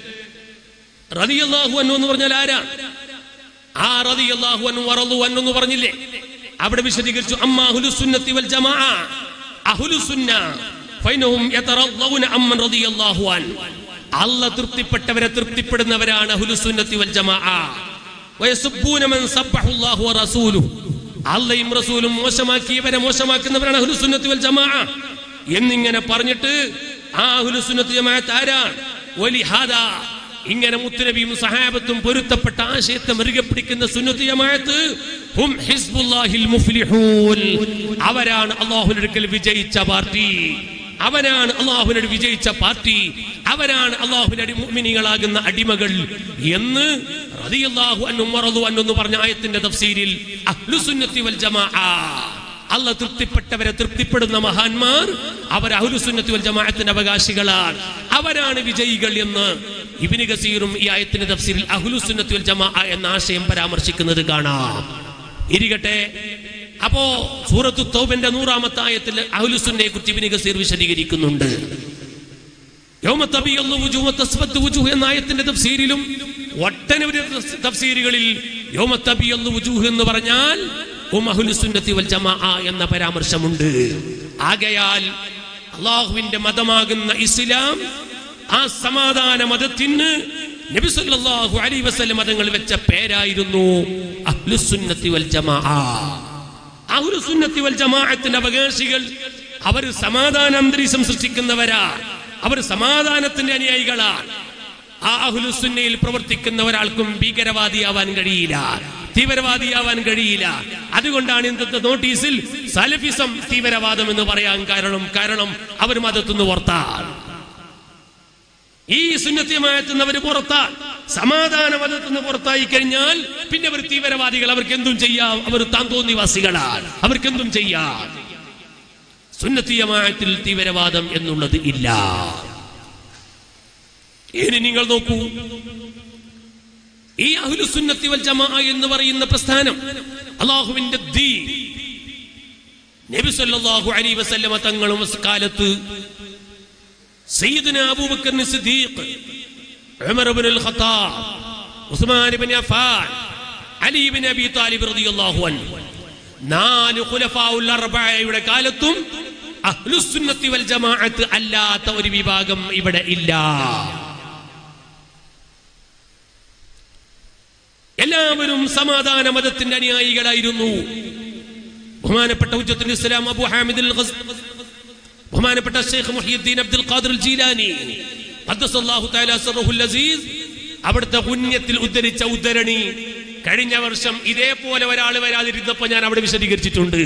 റളിയല്ലാഹു അൻഹു എന്ന് പറഞ്ഞാൽ ആരാ ആ റളിയല്ലാഹു അൻഹു വറളു അൻഹു എന്ന് പറഞ്ഞില്ലേ അവിടെ വിശദീകരിച്ചു അമ്മ അഹ്ലുസുന്നത്തി വൽ ജമാഅ അഹ്ലുസുന്ന ഫൈനഹും യതറള്ളൗന അമ്മൻ റളിയല്ലാഹു അൻഹു അല്ലാഹ് തൃപ്തിപ്പെട്ടവരെ തൃപ്തിപ്പെടുന്നവരാണ് അഹ്ലുസുന്നത്തി വൽ ജമാഅ വയസുബ്ബൂന മൻ സബ്ബഹു അല്ലാഹു വറസൂലുഹു അള്ളയും റസൂലും മോശമാക്കിയവരെ മോശമാക്കുന്നവരാണ് അഹ്ലുസുന്നത്തി വൽ ജമാഅ എന്നിങ്ങനെ പറഞ്ഞിട്ട് ആ അഹ്ലുസുന്നത്തി ജമാഅത്ത് ആരാണ് വലിഹാദാ ഇങ്ങനെ മുത്തുനബിയും സഹാബത്തും പൊരുത്തപ്പെട്ട ആശയത്തെ മുറുകെ പിടിക്കുന്ന സുന്നത്ത് ജമാഅത്ത് ഹും ഹിസ്ബുല്ലാഹിൽ മുഫ്ലിഹൂൻ അവരാണ് അള്ളാഹുവിന്റെ അടുക്കൽ വിജയിച്ച പാർട്ടി അവനാണ് അള്ളാഹുവിനോട് വിജയിച്ച പാർട്ടി അവരാണ് അള്ളാഹുവിന്റെ അടി മുഅ്മിനീകളാകുന്ന അടിമകൾ എന്ന് റളിയല്ലാഹു അൻഹും വറളു അൻഹു എന്ന് പറഞ്ഞ ആയത്തിന്റെ തഫ്സീരിൽ അഹ്ലുസുന്നത്തി വൽ ജമാഅ അല്ല തൃപ്തിപ്പെട്ടവരെ തൃപ്തിപ്പെടുന്ന മഹാന്മാർ അവർ അഹുലുസുന്നത്തി വൽ ജമാഅത്തിന്റെ അവകാശികളാണ് അവരാണ് വിജയികൾ എന്ന് ഇബിന് ഗസീറും ഈ ആയത്തിന്റെ തഫ്സീരിൽ അഹുലുസുന്നത്തി വൽ ജമാഅ എന്ന ആശയം പരാമർശിക്കുന്നത് കാണാം ഇരിക്കട്ടെ അപ്പോ സൂറത്തു തൗബന്റെ നൂറാമത്തെ ആയത്തിൽ അഹുലുസുന്നയെ കുറിച്ച് ഇബിന് ഗസീർ വിശദീകരിക്കുന്നുണ്ട് യൗമ തബിയല്ലു വുജൂഹ് വതസ്വദ്ദു വുജൂഹ് എന്ന ആയത്തിന്റെ തഫ്സീരിലും ഒട്ടനവധി തഫ്സീരുകളിൽ യൗമ തബിയല്ലു വുജൂഹ് എന്ന് പറഞ്ഞാൽ ഉം അഹ്ലുസുന്നത്തി വൽ ജമാഅ എന്ന പരാമർശമുണ്ട് ആകയാൽ അള്ളാഹുവിന്റെ മതമാകുന്ന ഇസ്ലാം ആ സമാധാന മതത്തിന് നബി സല്ലല്ലാഹു അലൈഹി വസല്ലം മതങ്ങൾ വെച്ച പേരായിരുന്നു അഹ്ലുസുന്നത്തി വൽ ജമാഅ അഹ്ലുസുന്നത്തി വൽ ജമാഅത്തിന്റെ അവകാശികൾ അവർ സമാധാന അന്തരീക്ഷം സൃഷ്ടിക്കുന്നവരാ അവർ സമാധാനത്തിന്റെ അനുയായികളാണ് ആ അഹ്ലുസുന്നയിൽ പ്രവർത്തിക്കുന്ന ഒരാൾക്കും ഭീകരവാദിയാവാൻ കഴിയില്ല തീവ്രവാദിയാവാൻ കഴിയില്ല അതുകൊണ്ടാണ് ഇന്നത്തെ നോട്ടീസിൽ സലഫിസം തീവ്രവാദം എന്ന് പറയാൻ കാരണം കാരണം അവർ മതത്തുനിന്ന് പുറത്താണ് ഈ സുന്നത്യമായെത്തുന്നവർ പുറത്താണ് സമാധാന മതത്തിൽ നിന്ന് പുറത്തായി കഴിഞ്ഞാൽ പിന്നെ അവർ തീവ്രവാദികൾ അവർക്ക് എന്തും ചെയ്യാം അവർ താന്തോന്നിവാസികളാണ് അവർക്ക് എന്തും ചെയ്യാം സുന്നത്തിയമായത്തിൽ തീവ്രവാദം എന്നുള്ളത് ഇല്ല ഇനി നിങ്ങൾ നോക്കൂ ഈ അഹ്ലുസുന്നത്തി വൽ ജമാ എന്ന് പറയുന്ന പ്രസ്ഥാനം അള്ളാഹുവിന്റെ ദീ നബി സല്ലല്ലാഹു അലൈഹി വസല്ലമ തങ്ങളും കാലത്ത് സയ്യിദുന അബൂബക്കർ സിദ്ദീഖ് ഉമർ ഇബ്നുൽ ഖത്താബ് ഉസ്മാൻ ഇബ്നു അഫ്ഫാൻ അലി ഇബ്നു അബി താലിബ് റളിയല്ലാഹു അൻഹു നാല് ഖുലഫാഉൽ അർബഅയുടെ കാലത്തും അഹ്ലുസുന്നത്തി വൽ ജമാഅത്ത് അല്ലാത്ത ഒരു വിഭാഗം ഇവിടെ ഇല്ല എല്ലാവരും സമാധാന മതത്തിന്റെ അനുയായികളായിരുന്നു ബഹുമാനപ്പെട്ട ഉജ്ജത്തുൽ ഇസ്ലാം അബു ഹാമിദ് അൽ ഖസ് ബഹുമാനപ്പെട്ട ഷെയ്ഖ് മുഹിയുദ്ദീൻ അബ്ദുൽ ഖാദിർ ജീലാനി ഖദ്ദസല്ലാഹു തആല സിർറുൽ അസീസ് അവിടുത്തെ പുണ്യത്തിൽ ഉദ്ധരിച്ച ഉദ്ധരണി കഴിഞ്ഞ വർഷം ഇതേപോലെ ഒരാൾ വരാതിരുന്നപ്പോ ഞാൻ അവിടെ വിശദീകരിച്ചിട്ടുണ്ട്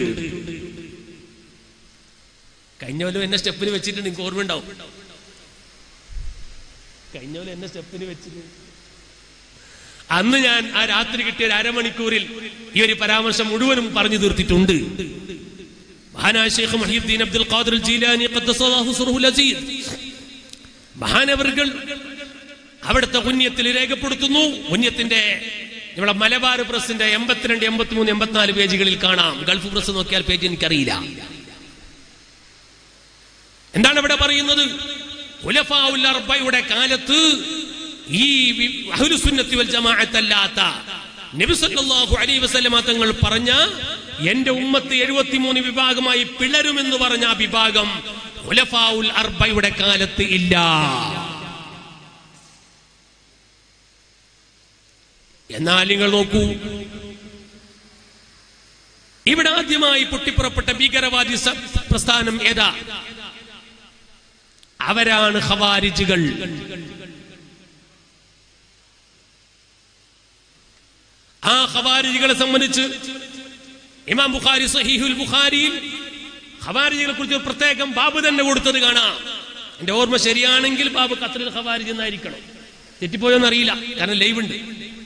കഴിഞ്ഞ കൊല്ലം എന്നെ സ്റ്റെപ്പിന് വെച്ചിട്ടുണ്ട് നിങ്ങൾക്ക് ഓർമ്മ ഉണ്ടാവും കഴിഞ്ഞ കൊല്ലം എന്നെ സ്റ്റെപ്പിന് വെച്ചിട്ട് അന്ന് ഞാൻ ആ രാത്രി കിട്ടിയ ഒരു അരമണിക്കൂറിൽ ഈ ഒരു പരാമർശം മുഴുവനും പറഞ്ഞു തീർത്തിട്ടുണ്ട് മഹാനായ ഷെയ്ഖ് മുഹീദ്ദീൻ അബ്ദുൽ ഖാദിർ ജീലാനി ഖദ്ദസല്ലാഹു സിർറുൽ അസീസ് മഹാനവറുകൾ അവിടുത്തെ പുണ്യത്തിൽ രേഖപ്പെടുത്തുന്നു പുണ്യത്തിന്റെ നമ്മളെ മലബാർ പ്രസിന്റെ എൺപത്തിരണ്ട് എൺപത്തിമൂന്ന് എൺപത്തിനാല് പേജുകളിൽ കാണാം ഗൾഫ് പ്രസ് നോക്കിയാൽ പേജ് എനിക്കറിയില്ല എന്താണ് ഇവിടെ പറയുന്നത് ഖുലഫാഉൽ അർബയുടെ കാലത്ത് ഈ വി- അഹ്ലുസുന്നത്തി വൽ ജമാഅത്തല്ലാത്ത നബി സല്ലല്ലാഹു അലൈഹി വസല്ലമ തങ്ങൾ പറഞ്ഞ എന്റെ ഉമ്മത്ത് 73 വിഭാഗമായി പിളരുമെന്ന് പറഞ്ഞ ആ വിഭാഗം ഖുലഫാഉൽ അർബയുടെ കാലത്ത് ഇല്ല എന്നാൽ നിങ്ങൾ നോക്കൂ ഇവിടെ ആദ്യമായി പൊട്ടിപ്പുറപ്പെട്ട ഭീകരവാദി സ- പ്രസ്ഥാനം ഏതാ അവരാണ് ഖവാരിജുകൾ ആ ഖവാരിജികളെ സംബന്ധിച്ച് ഇമാം ബുഖാരി സഹീഹുൽ ബുഖാരിയിൽ ഖവാരിജികളെ കുറിച്ച് ഒരു പ്രത്യേകം ബാബു തന്നെ കൊടുത്തത് കാണാം എന്റെ ഓർമ്മ ശരിയാണെങ്കിൽ ബാബു ഖത്തറിൽ ഖവാരിജ് എന്നായിരിക്കണം തെറ്റിപ്പോയോന്ന് അറിയില്ല കാരണം ലൈവ് ഉണ്ട്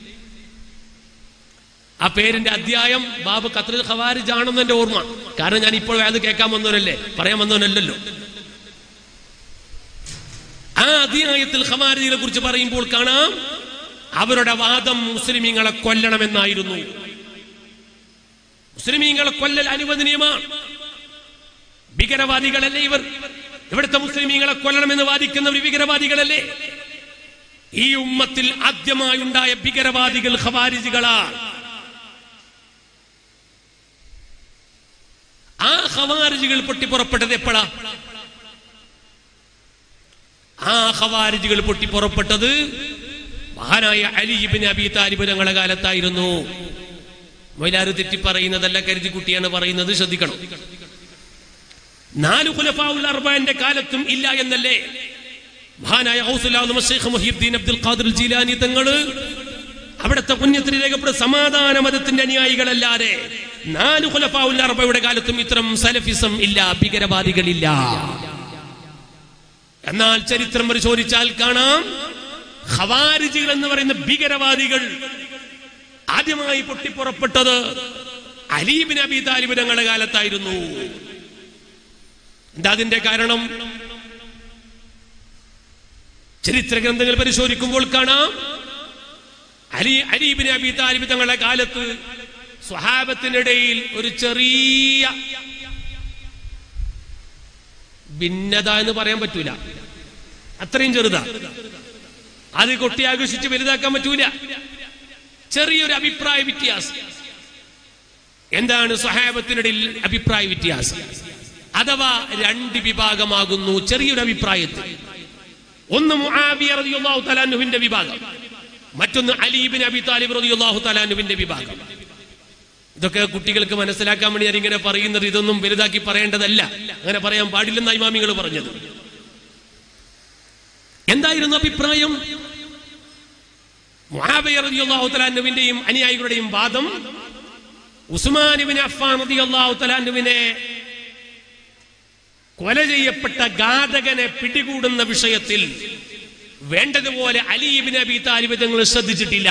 ആ പേരിന്റെ അധ്യായം ബാബു ഖത്തറിൽ ഖവാരിജ് ആണെന്ന് എന്റെ ഓർമ്മ കാരണം ഞാൻ ഇപ്പോൾ അത് കേൾക്കാൻ വന്നവനല്ലേ പറയാൻ വന്നവനല്ലല്ലോ ആ അധ്യായത്തിൽ ഖവാരിജികളെ കുറിച്ച് പറയുമ്പോൾ കാണാം അവരുടെ വാദം മുസ്ലിമീങ്ങളെ കൊല്ലണമെന്നായിരുന്നു മുസ്ലിമീങ്ങളെ കൊല്ലൽ അനുവദനീയമാണ് ഭീകരവാദികളല്ലേ ഇവർ ഇവിടുത്തെ മുസ്ലിമീങ്ങളെ കൊല്ലണമെന്ന് വാദിക്കുന്നവർ ഭീകരവാദികളല്ലേ ഈ ഉമ്മത്തിൽ ആദ്യമായി ഉണ്ടായ ഭീകരവാദികൾ ഖവാരിജികളാണ് ആ ഖവാരിജികൾ പൊട്ടിപ്പുറപ്പെട്ടത് എപ്പോഴാ ആ ഖവാരിജികൾ പൊട്ടിപ്പുറപ്പെട്ടത് മഹാനായ അലി ഇബ്നു അബി താലിബ് ഞങ്ങളുടെ കാലത്തായിരുന്നു മൊയിലാറ് തെറ്റി പറയുന്നതല്ല കരുതി കുട്ടിയാണ് പറയുന്നത് ശ്രദ്ധിക്കണം നാല് ഖുലഫാഉൽ അർബന്റെ കാലത്തും ഇല്ല എന്നല്ലേ മഹാനായ ഔസുല്ലാഹു ശൈഖ് മുഹീദ്ദീൻ അബ്ദുൽ ഖാദിർ ജീലാനി തങ്ങള് അവിടുത്തെ പുണ്യത്തിന് രേഖപ്പെട്ട സമാധാന മതത്തിന്റെ അനുയായികളല്ലാതെ നാല് ഖുലഫാഉൽ അർബയുടെ കാലത്തും ഇത്തരം സലഫിസം ഇല്ല ഭീകരവാദികളില്ല എന്നാൽ ചരിത്രം പരിശോധിച്ചാൽ കാണാം ഖവാരിജികൾ എന്ന് പറയുന്ന ഭീകരവാദികൾ ആദ്യമായി പൊട്ടിപ്പുറപ്പെട്ടത് അലീബിൻ അബി താലിബ് തങ്ങളുടെ കാലത്തായിരുന്നു എന്താ അതിന്റെ കാരണം ചരിത്ര ഗ്രന്ഥങ്ങൾ പരിശോധിക്കുമ്പോൾ കാണാം അലി അലീബിൻ അബി താലിബ് തങ്ങളുടെ കാലത്ത് സ്വഹാബത്തിനിടയിൽ ഒരു ചെറിയ ഭിന്നത എന്ന് പറയാൻ പറ്റൂല അത്രയും ചെറുതാ അത് കൊട്ടി ആകർഷിച്ച് വലുതാക്കാൻ പറ്റൂല ചെറിയൊരു അഭിപ്രായ വ്യത്യാസം എന്താണ് സഹാബത്തിനിടയിൽ അഭിപ്രായ വ്യത്യാസം അഥവാ രണ്ട് വിഭാഗമാകുന്നു ചെറിയൊരു അഭിപ്രായത്തിൽ ഒന്ന് മുആവിയ റളിയല്ലാഹു തലാനുവിന്റെ വിഭാഗം മറ്റൊന്ന് അലീബിൻ അബി താലിബ് റളിയല്ലാഹു തലാനുവിന്റെ വിഭാഗം ഇതൊക്കെ കുട്ടികൾക്ക് മനസ്സിലാക്കാൻ വേണ്ടി ഞാൻ ഇങ്ങനെ പറയുന്നത് ഇതൊന്നും വലുതാക്കി പറയേണ്ടതല്ല അങ്ങനെ പറയാൻ പാടില്ലെന്ന ഇമാമികൾ പറഞ്ഞത് എന്തായിരുന്നു അഭിപ്രായം മുആവിയ റളിയല്ലാഹു തലാനുവിന്റെയും അനുയായികളുടെയും വാദം ഉസ്മാൻ ഇബ്നു അഫ്ഫാൻ റളിയല്ലാഹു തലാനുവിനെ കൊല ചെയ്യപ്പെട്ട ഘാതകനെ പിടികൂടുന്ന വിഷയത്തിൽ വേണ്ടതുപോലെ അലീബിൻ അബി താലിബ് തങ്ങൾ ശ്രദ്ധിച്ചിട്ടില്ല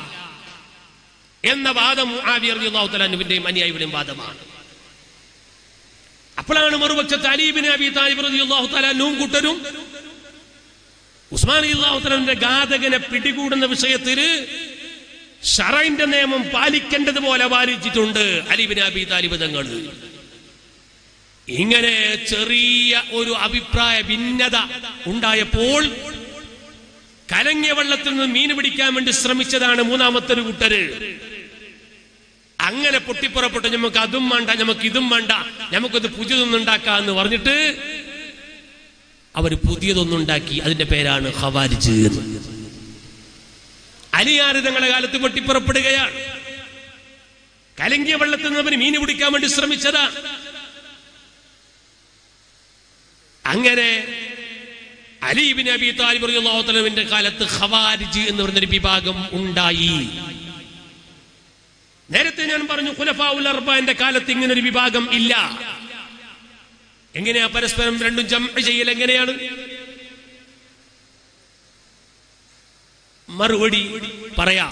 എന്ന വാദം മുആവിയറിയുള്ളാഹുത്തലാനുവിന്റെയും അനുയായിയുടെയും വാദമാണ് അപ്പോഴാണ് മറുപക്ഷത്ത് അലീബിൻ അബി താലിബ് റളിയല്ലാഹു തആലാനും കൂട്ടരും ഉസ്മാൻ അള്ളാഹുത്തലാന്റെ ഘാതകനെ പിടികൂടുന്ന വിഷയത്തില് ഷറൈന്റെ നിയമം പാലിക്കേണ്ടതുപോലെ പാലിച്ചിട്ടുണ്ട് അലീബിൻ അബി താലിബ് തങ്ങൾ ഇങ്ങനെ ചെറിയ ഒരു അഭിപ്രായ ഭിന്നത ഉണ്ടായപ്പോൾ കലങ്ങിയ വെള്ളത്തിൽ നിന്ന് മീൻ പിടിക്കാൻ വേണ്ടി ശ്രമിച്ചതാണ് മൂന്നാമത്തെ ഒരു കൂട്ടര് അങ്ങനെ പൊട്ടിപ്പുറപ്പെട്ട് നമുക്ക് അതും വേണ്ട നമുക്ക് ഇതും വേണ്ട നമുക്കത് പുതിയതൊന്നും ഉണ്ടാക്കാന്ന് പറഞ്ഞിട്ട് അവര് പുതിയതൊന്നുണ്ടാക്കി അതിന്റെ പേരാണ് ഹവാരിജ് എന്ന്. അലിയാറ് തങ്ങളുടെ കാലത്ത് പൊട്ടിപ്പുറപ്പെടുകയാണ് കലങ്ങിയ വെള്ളത്തിൽ നിന്ന് അവന് മീൻ പിടിക്കാൻ വേണ്ടി ശ്രമിച്ചതാ അങ്ങനെ അലീബിൻ അബി താലിബ് റളിയല്ലാഹുവിന്റെ കാലത്ത് ഖവാരിജ് എന്ന് പറയുന്നൊരു വിഭാഗം ഉണ്ടായി നേരത്തെ ഞാൻ പറഞ്ഞു ഖുലഫാഉൽ അർബന്റെ കാലത്ത് ഇങ്ങനെ ഒരു വിഭാഗം ഇല്ല എങ്ങനെയാ പരസ്പരം രണ്ടും ജംഅ ചെയ്യൽ എങ്ങനെയാണ് മറുപടി പറയാ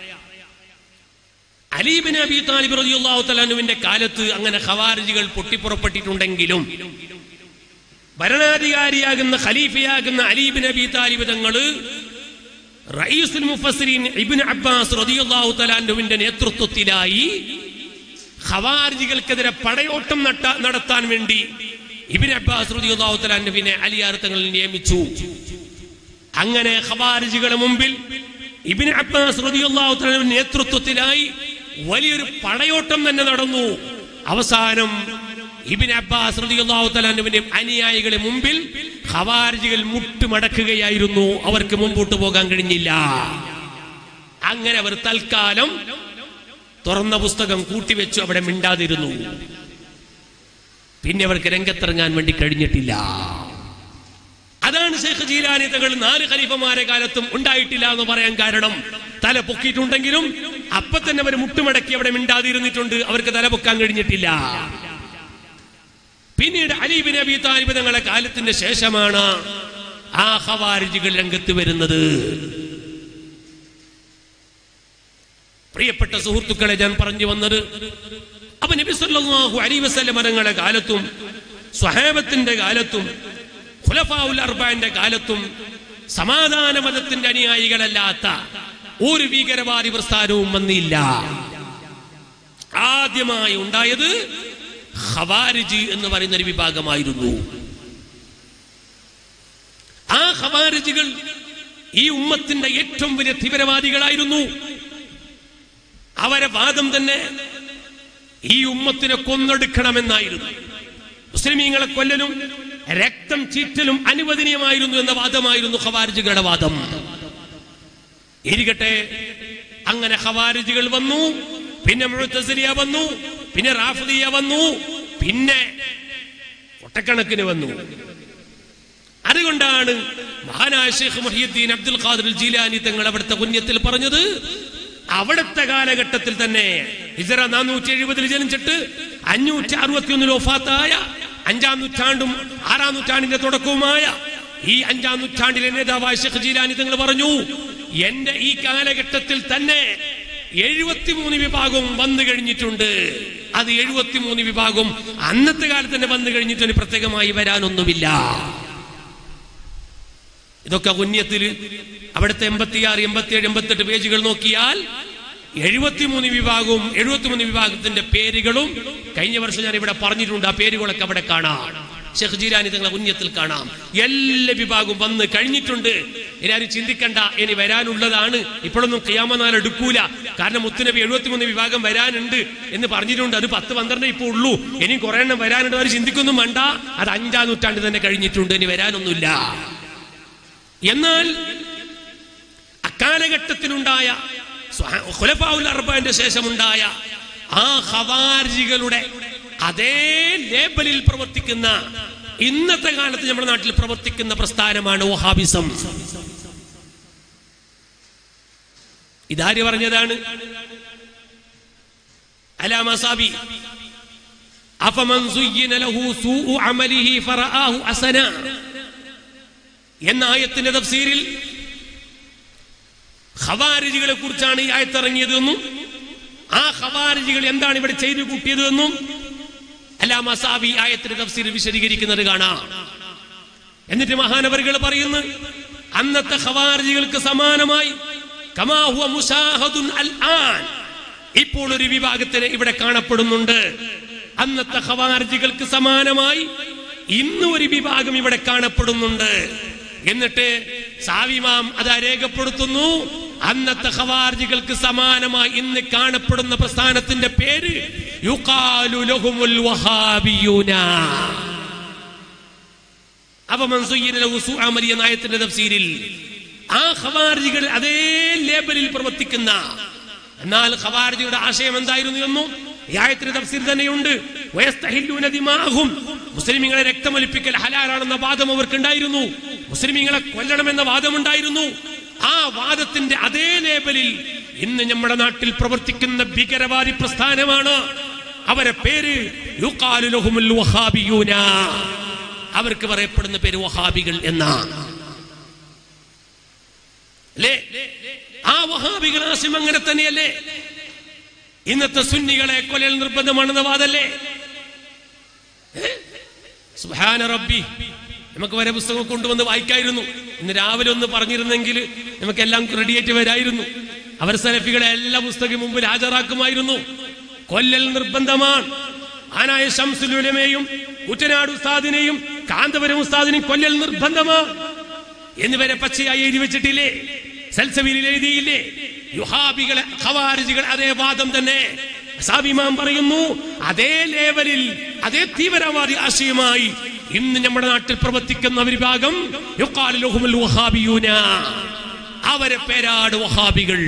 അലീബിൻ അബി താലിബ് റളിയല്ലാഹു തആലാനുവിന്റെ കാലത്ത് അങ്ങനെ ഖവാരിജുകൾ പൊട്ടിപ്പുറപ്പെട്ടിട്ടുണ്ടെങ്കിലും ഭരണാധികാരിയാകുന്ന ഖലീഫയാകുന്ന അലീബിൻ അബി താലിബ് തങ്ങള് റയീസുൽ മുഫസ്സിരീൻ ഇബ്നു അബ്ബാസ് റളിയല്ലാഹു തആലാനുവിന്റെ നേതൃത്വത്തിലായി ഖവാരിജികൾക്കെതിരെ പടയോട്ടം നട്ട- നടത്താൻ വേണ്ടി ഇബ്നു അബ്ബാസ് റളിയല്ലാഹു തആലാനുവിനെ അലിയാർ തങ്ങൾ നിയമിച്ചു അങ്ങനെ ഖവാരിജികളുടെ മുമ്പിൽ ഇബ്നു അബ്ബാസ് റളിയല്ലാഹു തആലാനുവിന്റെ നേതൃത്വത്തിലായി വലിയൊരു പടയോട്ടം തന്നെ നടന്നു അവസാനം ഇബിൻ അബ്ബാസ് റളിയല്ലാഹു തആലാനുവിന്റെ അനുയായികളെ മുമ്പിൽ ഖവാരിജികൾ മുട്ടുമടക്കുകയായിരുന്നു അവർക്ക് മുമ്പോട്ട് പോകാൻ കഴിഞ്ഞില്ല അങ്ങനെ അവർ തൽക്കാലം തുറന്ന പുസ്തകം കൂട്ടിവെച്ചു അവിടെ മിണ്ടാതിരുന്നു പിന്നെ അവർക്ക് രംഗത്തിറങ്ങാൻ വേണ്ടി കഴിഞ്ഞിട്ടില്ല അതാണ് ഷെയ്ഖ് ജീലാനി തങ്ങൾ നാല് ഖലീഫമാരെ കാലത്തും ഉണ്ടായിട്ടില്ല എന്ന് പറയാൻ കാരണം തല പൊക്കിയിട്ടുണ്ടെങ്കിലും അപ്പൊ തന്നെ അവർ മുട്ടുമടക്കി അവിടെ മിണ്ടാതിരുന്നിട്ടുണ്ട് അവർക്ക് തല പൊക്കാൻ കഴിഞ്ഞിട്ടില്ല പിന്നീട് അലീബിൻ അബി താലിബ് തങ്ങളുടെ കാലത്തിന്റെ ശേഷമാണ് ആ ഖവാരിജികൾ രംഗത്ത് വരുന്നത് പ്രിയപ്പെട്ട സുഹൃത്തുക്കളെ ഞാൻ പറഞ്ഞു വന്നത് അപ്പൊ നബി സല്ലല്ലാഹു അലൈഹി വസല്ലം തങ്ങളുടെ കാലത്തും സ്വഹാബത്തിന്റെ കാലത്തും ഖുലഫാഉൽ അർബാന്റെ കാലത്തും സമാധാന മതത്തിന്റെ അനുയായികളല്ലാത്ത ഒരു ഭീകരവാദി പ്രസ്ഥാനവും വന്നില്ല ആദ്യമായി ഉണ്ടായത് ഖവാരിജ് എന്ന് പറയുന്ന ഒരു വിഭാഗമായിരുന്നു ആ ഖവാരിജുകൾ ഈ ഉമ്മത്തിന്റെ ഏറ്റവും വലിയ തീവ്രവാദികളായിരുന്നു അവരെ വാദം തന്നെ ഈ ഉമ്മത്തിനെ കൊന്നെടുക്കണമെന്നായിരുന്നു മുസ്ലിമീങ്ങളെ കൊല്ലലും രക്തം ചീറ്റലും അനുവദനീയമായിരുന്നു എന്ന വാദമായിരുന്നു ഖവാരിജുകളുടെ വാദം ഇരിക്കട്ടെ അങ്ങനെ ഖവാരിജുകൾ വന്നു പിന്നെ മുഴത്തസലിയ വന്നു പിന്നെ റാഫിദിയ വന്നു പിന്നെ ഒട്ടക്കണക്കിന് വന്നു അതുകൊണ്ടാണ് മഹാനായ ഷെയ്ഖ് മുഹിയുദ്ദീൻ അബ്ദുൽ ഖാദിർ ജീലാനി തങ്ങൾ അവിടുത്തെ കുഞ്ഞത്തിൽ പറഞ്ഞത് അവിടുത്തെ കാലഘട്ടത്തിൽ തന്നെ ഹിജറ നാനൂറ്റി എഴുപതിൽ ജനിച്ചിട്ട് അഞ്ഞൂറ്റി അറുപത്തി ഒന്നിൽ ഒഫാത്തായ അഞ്ചാം നൂറ്റാണ്ടും ആറാം നൂറ്റാണ്ടിന്റെ തുടക്കവുമായ ഈ അഞ്ചാം നൂറ്റാണ്ടിലെ നേതാവായ ഷെയ്ഖ് ജീലാനി തങ്ങൾ പറഞ്ഞു എന്റെ ഈ കാലഘട്ടത്തിൽ തന്നെ എഴുപത്തിമൂന്ന് വിഭാഗവും വന്നു കഴിഞ്ഞിട്ടുണ്ട് അത് എഴുപത്തിമൂന്ന് വിഭാഗം അന്നത്തെ കാലത്ത് തന്നെ വന്നു കഴിഞ്ഞിട്ട് പ്രത്യേകമായി വരാനൊന്നുമില്ല ഇതൊക്കെ പുണ്യത്തിൽ അവിടുത്തെ എൺപത്തിയാറ് എൺപത്തിയേഴ് എൺപത്തെട്ട് പേജുകൾ നോക്കിയാൽ എഴുപത്തിമൂന്ന് വിഭാഗവും എഴുപത്തിമൂന്ന് വിഭാഗത്തിന്റെ പേരുകളും കഴിഞ്ഞ വർഷം ഞാൻ ഇവിടെ പറഞ്ഞിട്ടുണ്ട് ആ പേരുകളൊക്കെ അവിടെ കാണാം ഷെഖ് ജീലാനി തങ്ങളെ ഉന്നയത്തിൽ കാണാം എല്ലാ വിഭാഗവും വന്ന് കഴിഞ്ഞിട്ടുണ്ട് ഇനി ആരും ചിന്തിക്കണ്ട ഇനി വരാനുള്ളതാണ് ഇപ്പോഴൊന്നും ക്യാമനാൾ എടുക്കൂല കാരണം മുത്തുനബി എഴുപത്തിമൂന്ന് വിഭാഗം വരാനുണ്ട് എന്ന് പറഞ്ഞിട്ടുണ്ട് അത് പത്ത് പന്ത്രണ്ട് ഇപ്പോൾ ഉള്ളൂ ഇനി കുറെ എണ്ണം വരാനുണ്ട് അവർ ചിന്തിക്കൊന്നും വേണ്ട അത് അഞ്ചാം നൂറ്റാണ്ട് തന്നെ കഴിഞ്ഞിട്ടുണ്ട് ഇനി വരാനൊന്നുമില്ല എന്നാൽ അക്കാലഘട്ടത്തിലുണ്ടായ സ്വഹ- ഖുലഫാഉൽ അർബന്റെ ശേഷമുണ്ടായ ആ ഖവാരിജികളുടെ അതേ ലേബലിൽ പ്രവർത്തിക്കുന്ന ഇന്നത്തെ കാലത്ത് നമ്മുടെ നാട്ടിൽ പ്രവർത്തിക്കുന്ന പ്രസ്ഥാനമാണ് വഹാബിസം ഇതാര് പറഞ്ഞതാണ് അലാമസാബി അഫമൻ സുയ്യിന ലഹു സൂഉ അമലിഹി ഫറആഹു ഹസന എന്ന ആയത്തിന്റെ തഫ്സീരിൽ ഖവാരിജികളെ കുറിച്ചാണ് ഈ ആയത്തിറങ്ങിയതെന്നും ആ ഖവാരിജികൾ എന്താണ് ഇവിടെ ചെയ്തു കൂട്ടിയതെന്നും അല്ലാ മസാവി ആയത്തിന്റെ തഫ്സീർ വിശദീകരിക്കുന്നത് കാണാം എന്നിട്ട് മഹാനവറുകൾ പറയുന്നു അന്നത്തെ ഖവാരിജികൾക്ക് സമാനമായി കമാ ഹുവ മുശാഹദുൻ അൽ ആൻ ഇപ്പോൾ ഒരു വിഭാഗത്തിന് ഇവിടെ കാണപ്പെടുന്നുണ്ട് അന്നത്തെ ഖവാരിജികൾക്ക് സമാനമായി ഇന്ന് ഒരു വിഭാഗം ഇവിടെ കാണപ്പെടുന്നുണ്ട് എന്നിട്ട് സാവിമാം അത് രേഖപ്പെടുത്തുന്നു അന്നത്തെ ഖവാർജികൾക്ക് സമാനമായി ഇന്ന് കാണപ്പെടുന്ന പ്രസ്ഥാനത്തിന്റെ പേര് യുഖാലു ലഹുമുൽ വഹാബിയൂന അപ്പൊ മൻസൂയിന ലഹു സുഅമലിയ നായത്തിന്റെ തഫ്സീരിൽ ആ ഖവാർജികൾ അതേ ലേബലിൽ പ്രവർത്തിക്കുന്ന എന്നാൽ ഖവാർജിയുടെ ആശയം എന്തായിരുന്നു എന്നും ഈ ആയത്തിന് തഫ്സീർ തന്നെയുണ്ട് വയസ്തഹില്ലൂന ദിമാഅഹും മുസ്ലിമീങ്ങളെ രക്തമൊലിപ്പിക്കൽ ഹലാലാണെന്ന വാദം അവർക്കുണ്ടായിരുന്നു മുസ്ലിമീങ്ങളെ കൊല്ലണമെന്ന വാദമുണ്ടായിരുന്നു ആ വാദത്തിന്റെ അതേ ലേബലിൽ ഇന്ന് നമ്മുടെ നാട്ടിൽ പ്രവർത്തിക്കുന്ന ഭീകരവാദി പ്രസ്ഥാനമാണ് അവരെ പേര് യുഖാലു ലഹുമുൽ വഹാബിയൂന അവർക്ക് പറയപ്പെടുന്ന പേര് വഹാബികൾ എന്നാണ് അല്ലേ ആ വഹാബികൾ ആശയം അങ്ങനെ തന്നെയല്ലേ ഇന്നത്തെ സുന്നികളെ കൊലൽ നിർബന്ധമാണെന്ന വാദല്ലേ ഏ? സുബ്ഹാന റബ്ബി നമുക്ക് വരെ പുസ്തകം കൊണ്ടുവന്ന് വായിക്കായിരുന്നു ഇന്ന് രാവിലെ ഒന്ന് പറഞ്ഞിരുന്നെങ്കിൽ നമുക്കെല്ലാം റെഡിയായിട്ട് വരായിരുന്നു അവർ സലഫികളെ എല്ലാ പുസ്തകം മുമ്പിൽ ഹാജരാക്കുമായിരുന്നു കൊല്ലൽ നിർബന്ധമാണ് ആനായ ഷംസുലുലമയും കുറ്റനാട് ഉസ്താദിനെയും കാന്തപുരം ഉസ്താദിനെയും കൊല്ലൽ നിർബന്ധമാണ് എന്നിവരെ പച്ചയായി എഴുതി വെച്ചിട്ടില്ലേ സൽസബീലിൽ എഴുതിയില്ലേ യുഹാബികളെ ഖവാരിജികൾ അതേ വാദം തന്നെ സാബിമാം പറയുന്നു അതേ ലേവലിൽ അതേ തീവ്രവാദി ആശയമായി ഇന്ന് നമ്മുടെ നാട്ടിൽ പ്രവർത്തിക്കുന്ന ഒരു വിഭാഗം യുഖാലു ലഹുമുൽ വഹാബിയൂന അവരെ പേരാട് വഹാബികൾ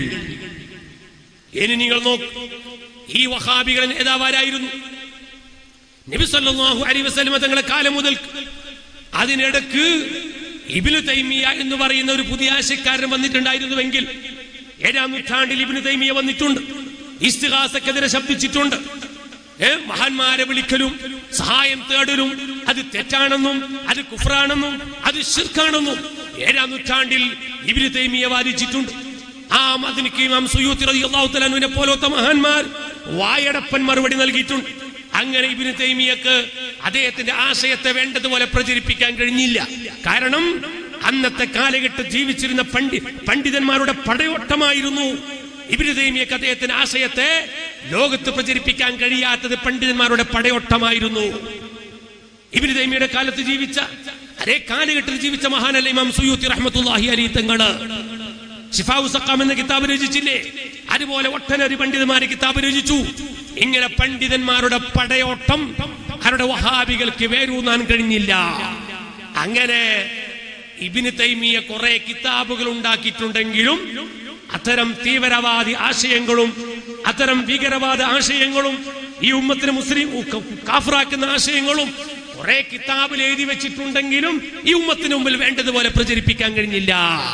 ഇനി നിങ്ങൾ നോക്ക് ഈ വഹാബികളിൽ നേതാവാരായിരുന്നു നബി സല്ലല്ലാഹു അലൈഹി വസല്ലമ തങ്ങളെ കാലം മുതൽ അതിനിടക്ക് ഇബ്നു തൈമിയ എന്ന് പറയുന്ന ഒരു പുതിയ ആശയക്കാരൻ വന്നിട്ടുണ്ടായിരുന്നുവെങ്കിൽ ഏഴാം നൂറ്റാണ്ടിൽ ഇബ്നു തൈമിയ വന്നിട്ടുണ്ട് ഇസ്തിഹാസക്കെതിരെ ശബ്ദിച്ചിട്ടുണ്ട് ഏ മഹാന്മാരെ വിളിക്കലും സഹായം തേടലും അത് തെറ്റാണെന്നും അത് കുഫ്രാണെന്നും അത് ഷിർക്കാണെന്നും ഏഴാം നൂറ്റാണ്ടിൽ ഇബ്നു തൈമിയ വാദിച്ചിട്ടുണ്ട് ആ അതിനിക്ക് ഇമാം സുയൂത്തി റളിയല്ലാഹു തആല അൻഹുവിനെ പോലത്തെ മഹാന്മാർ വായടപ്പൻ മറുപടി നൽകിയിട്ടുണ്ട് അങ്ങനെ ഇബിന് തൈമിയക്ക് അദ്ദേഹത്തിന്റെ ആശയത്തെ വേണ്ടതുപോലെ പ്രചരിപ്പിക്കാൻ കഴിഞ്ഞില്ല കാരണം അന്നത്തെ കാലഘട്ടം ജീവിച്ചിരുന്ന പണ്ഡി പണ്ഡിതന്മാരുടെ പടയോട്ടമായിരുന്നു ഇബിന് തൈമിയക്ക് അദ്ദേഹത്തിന്റെ ആശയത്തെ ലോകത്ത് പ്രചരിപ്പിക്കാൻ കഴിയാത്തത് പണ്ഡിതന്മാരുടെ പടയോട്ടമായിരുന്നു ഇബിന് തൈമിയുടെ കാലത്ത് ജീവിച്ച അതേ കാലഘട്ടത്തിൽ ജീവിച്ച മഹാനല്ല ഇമാം സുയൂത്തി റഹ്മത്തുള്ളാഹി അലി തങ്ങള് ഷിഫാഉ സഖാം എന്ന കിതാബ് രചിച്ചില്ലേ അതുപോലെ ഒട്ടനവധി പണ്ഡിതന്മാര് കിതാബ് രചിച്ചു ഇങ്ങനെ പണ്ഡിതന്മാരുടെ പടയോട്ടം അവരുടെ വഹാബികൾക്ക് വേരൂന്നാൻ കഴിഞ്ഞില്ല അങ്ങനെ ഇബിന് തൈമിയ കുറെ കിതാബുകൾ ഉണ്ടാക്കിയിട്ടുണ്ടെങ്കിലും അത്തരം തീവ്രവാദി ആശയങ്ങളും അത്തരം ഭീകരവാദ ആശയങ്ങളും ഈ ഉമ്മത്തിന് മുസ്ലിം കാഫറാക്കുന്ന ആശയങ്ങളും കുറെ കിതാബിൽ എഴുതി വെച്ചിട്ടുണ്ടെങ്കിലും ഈ ഉമ്മത്തിന് മുമ്പിൽ വേണ്ടതുപോലെ പ്രചരിപ്പിക്കാൻ കഴിഞ്ഞില്ല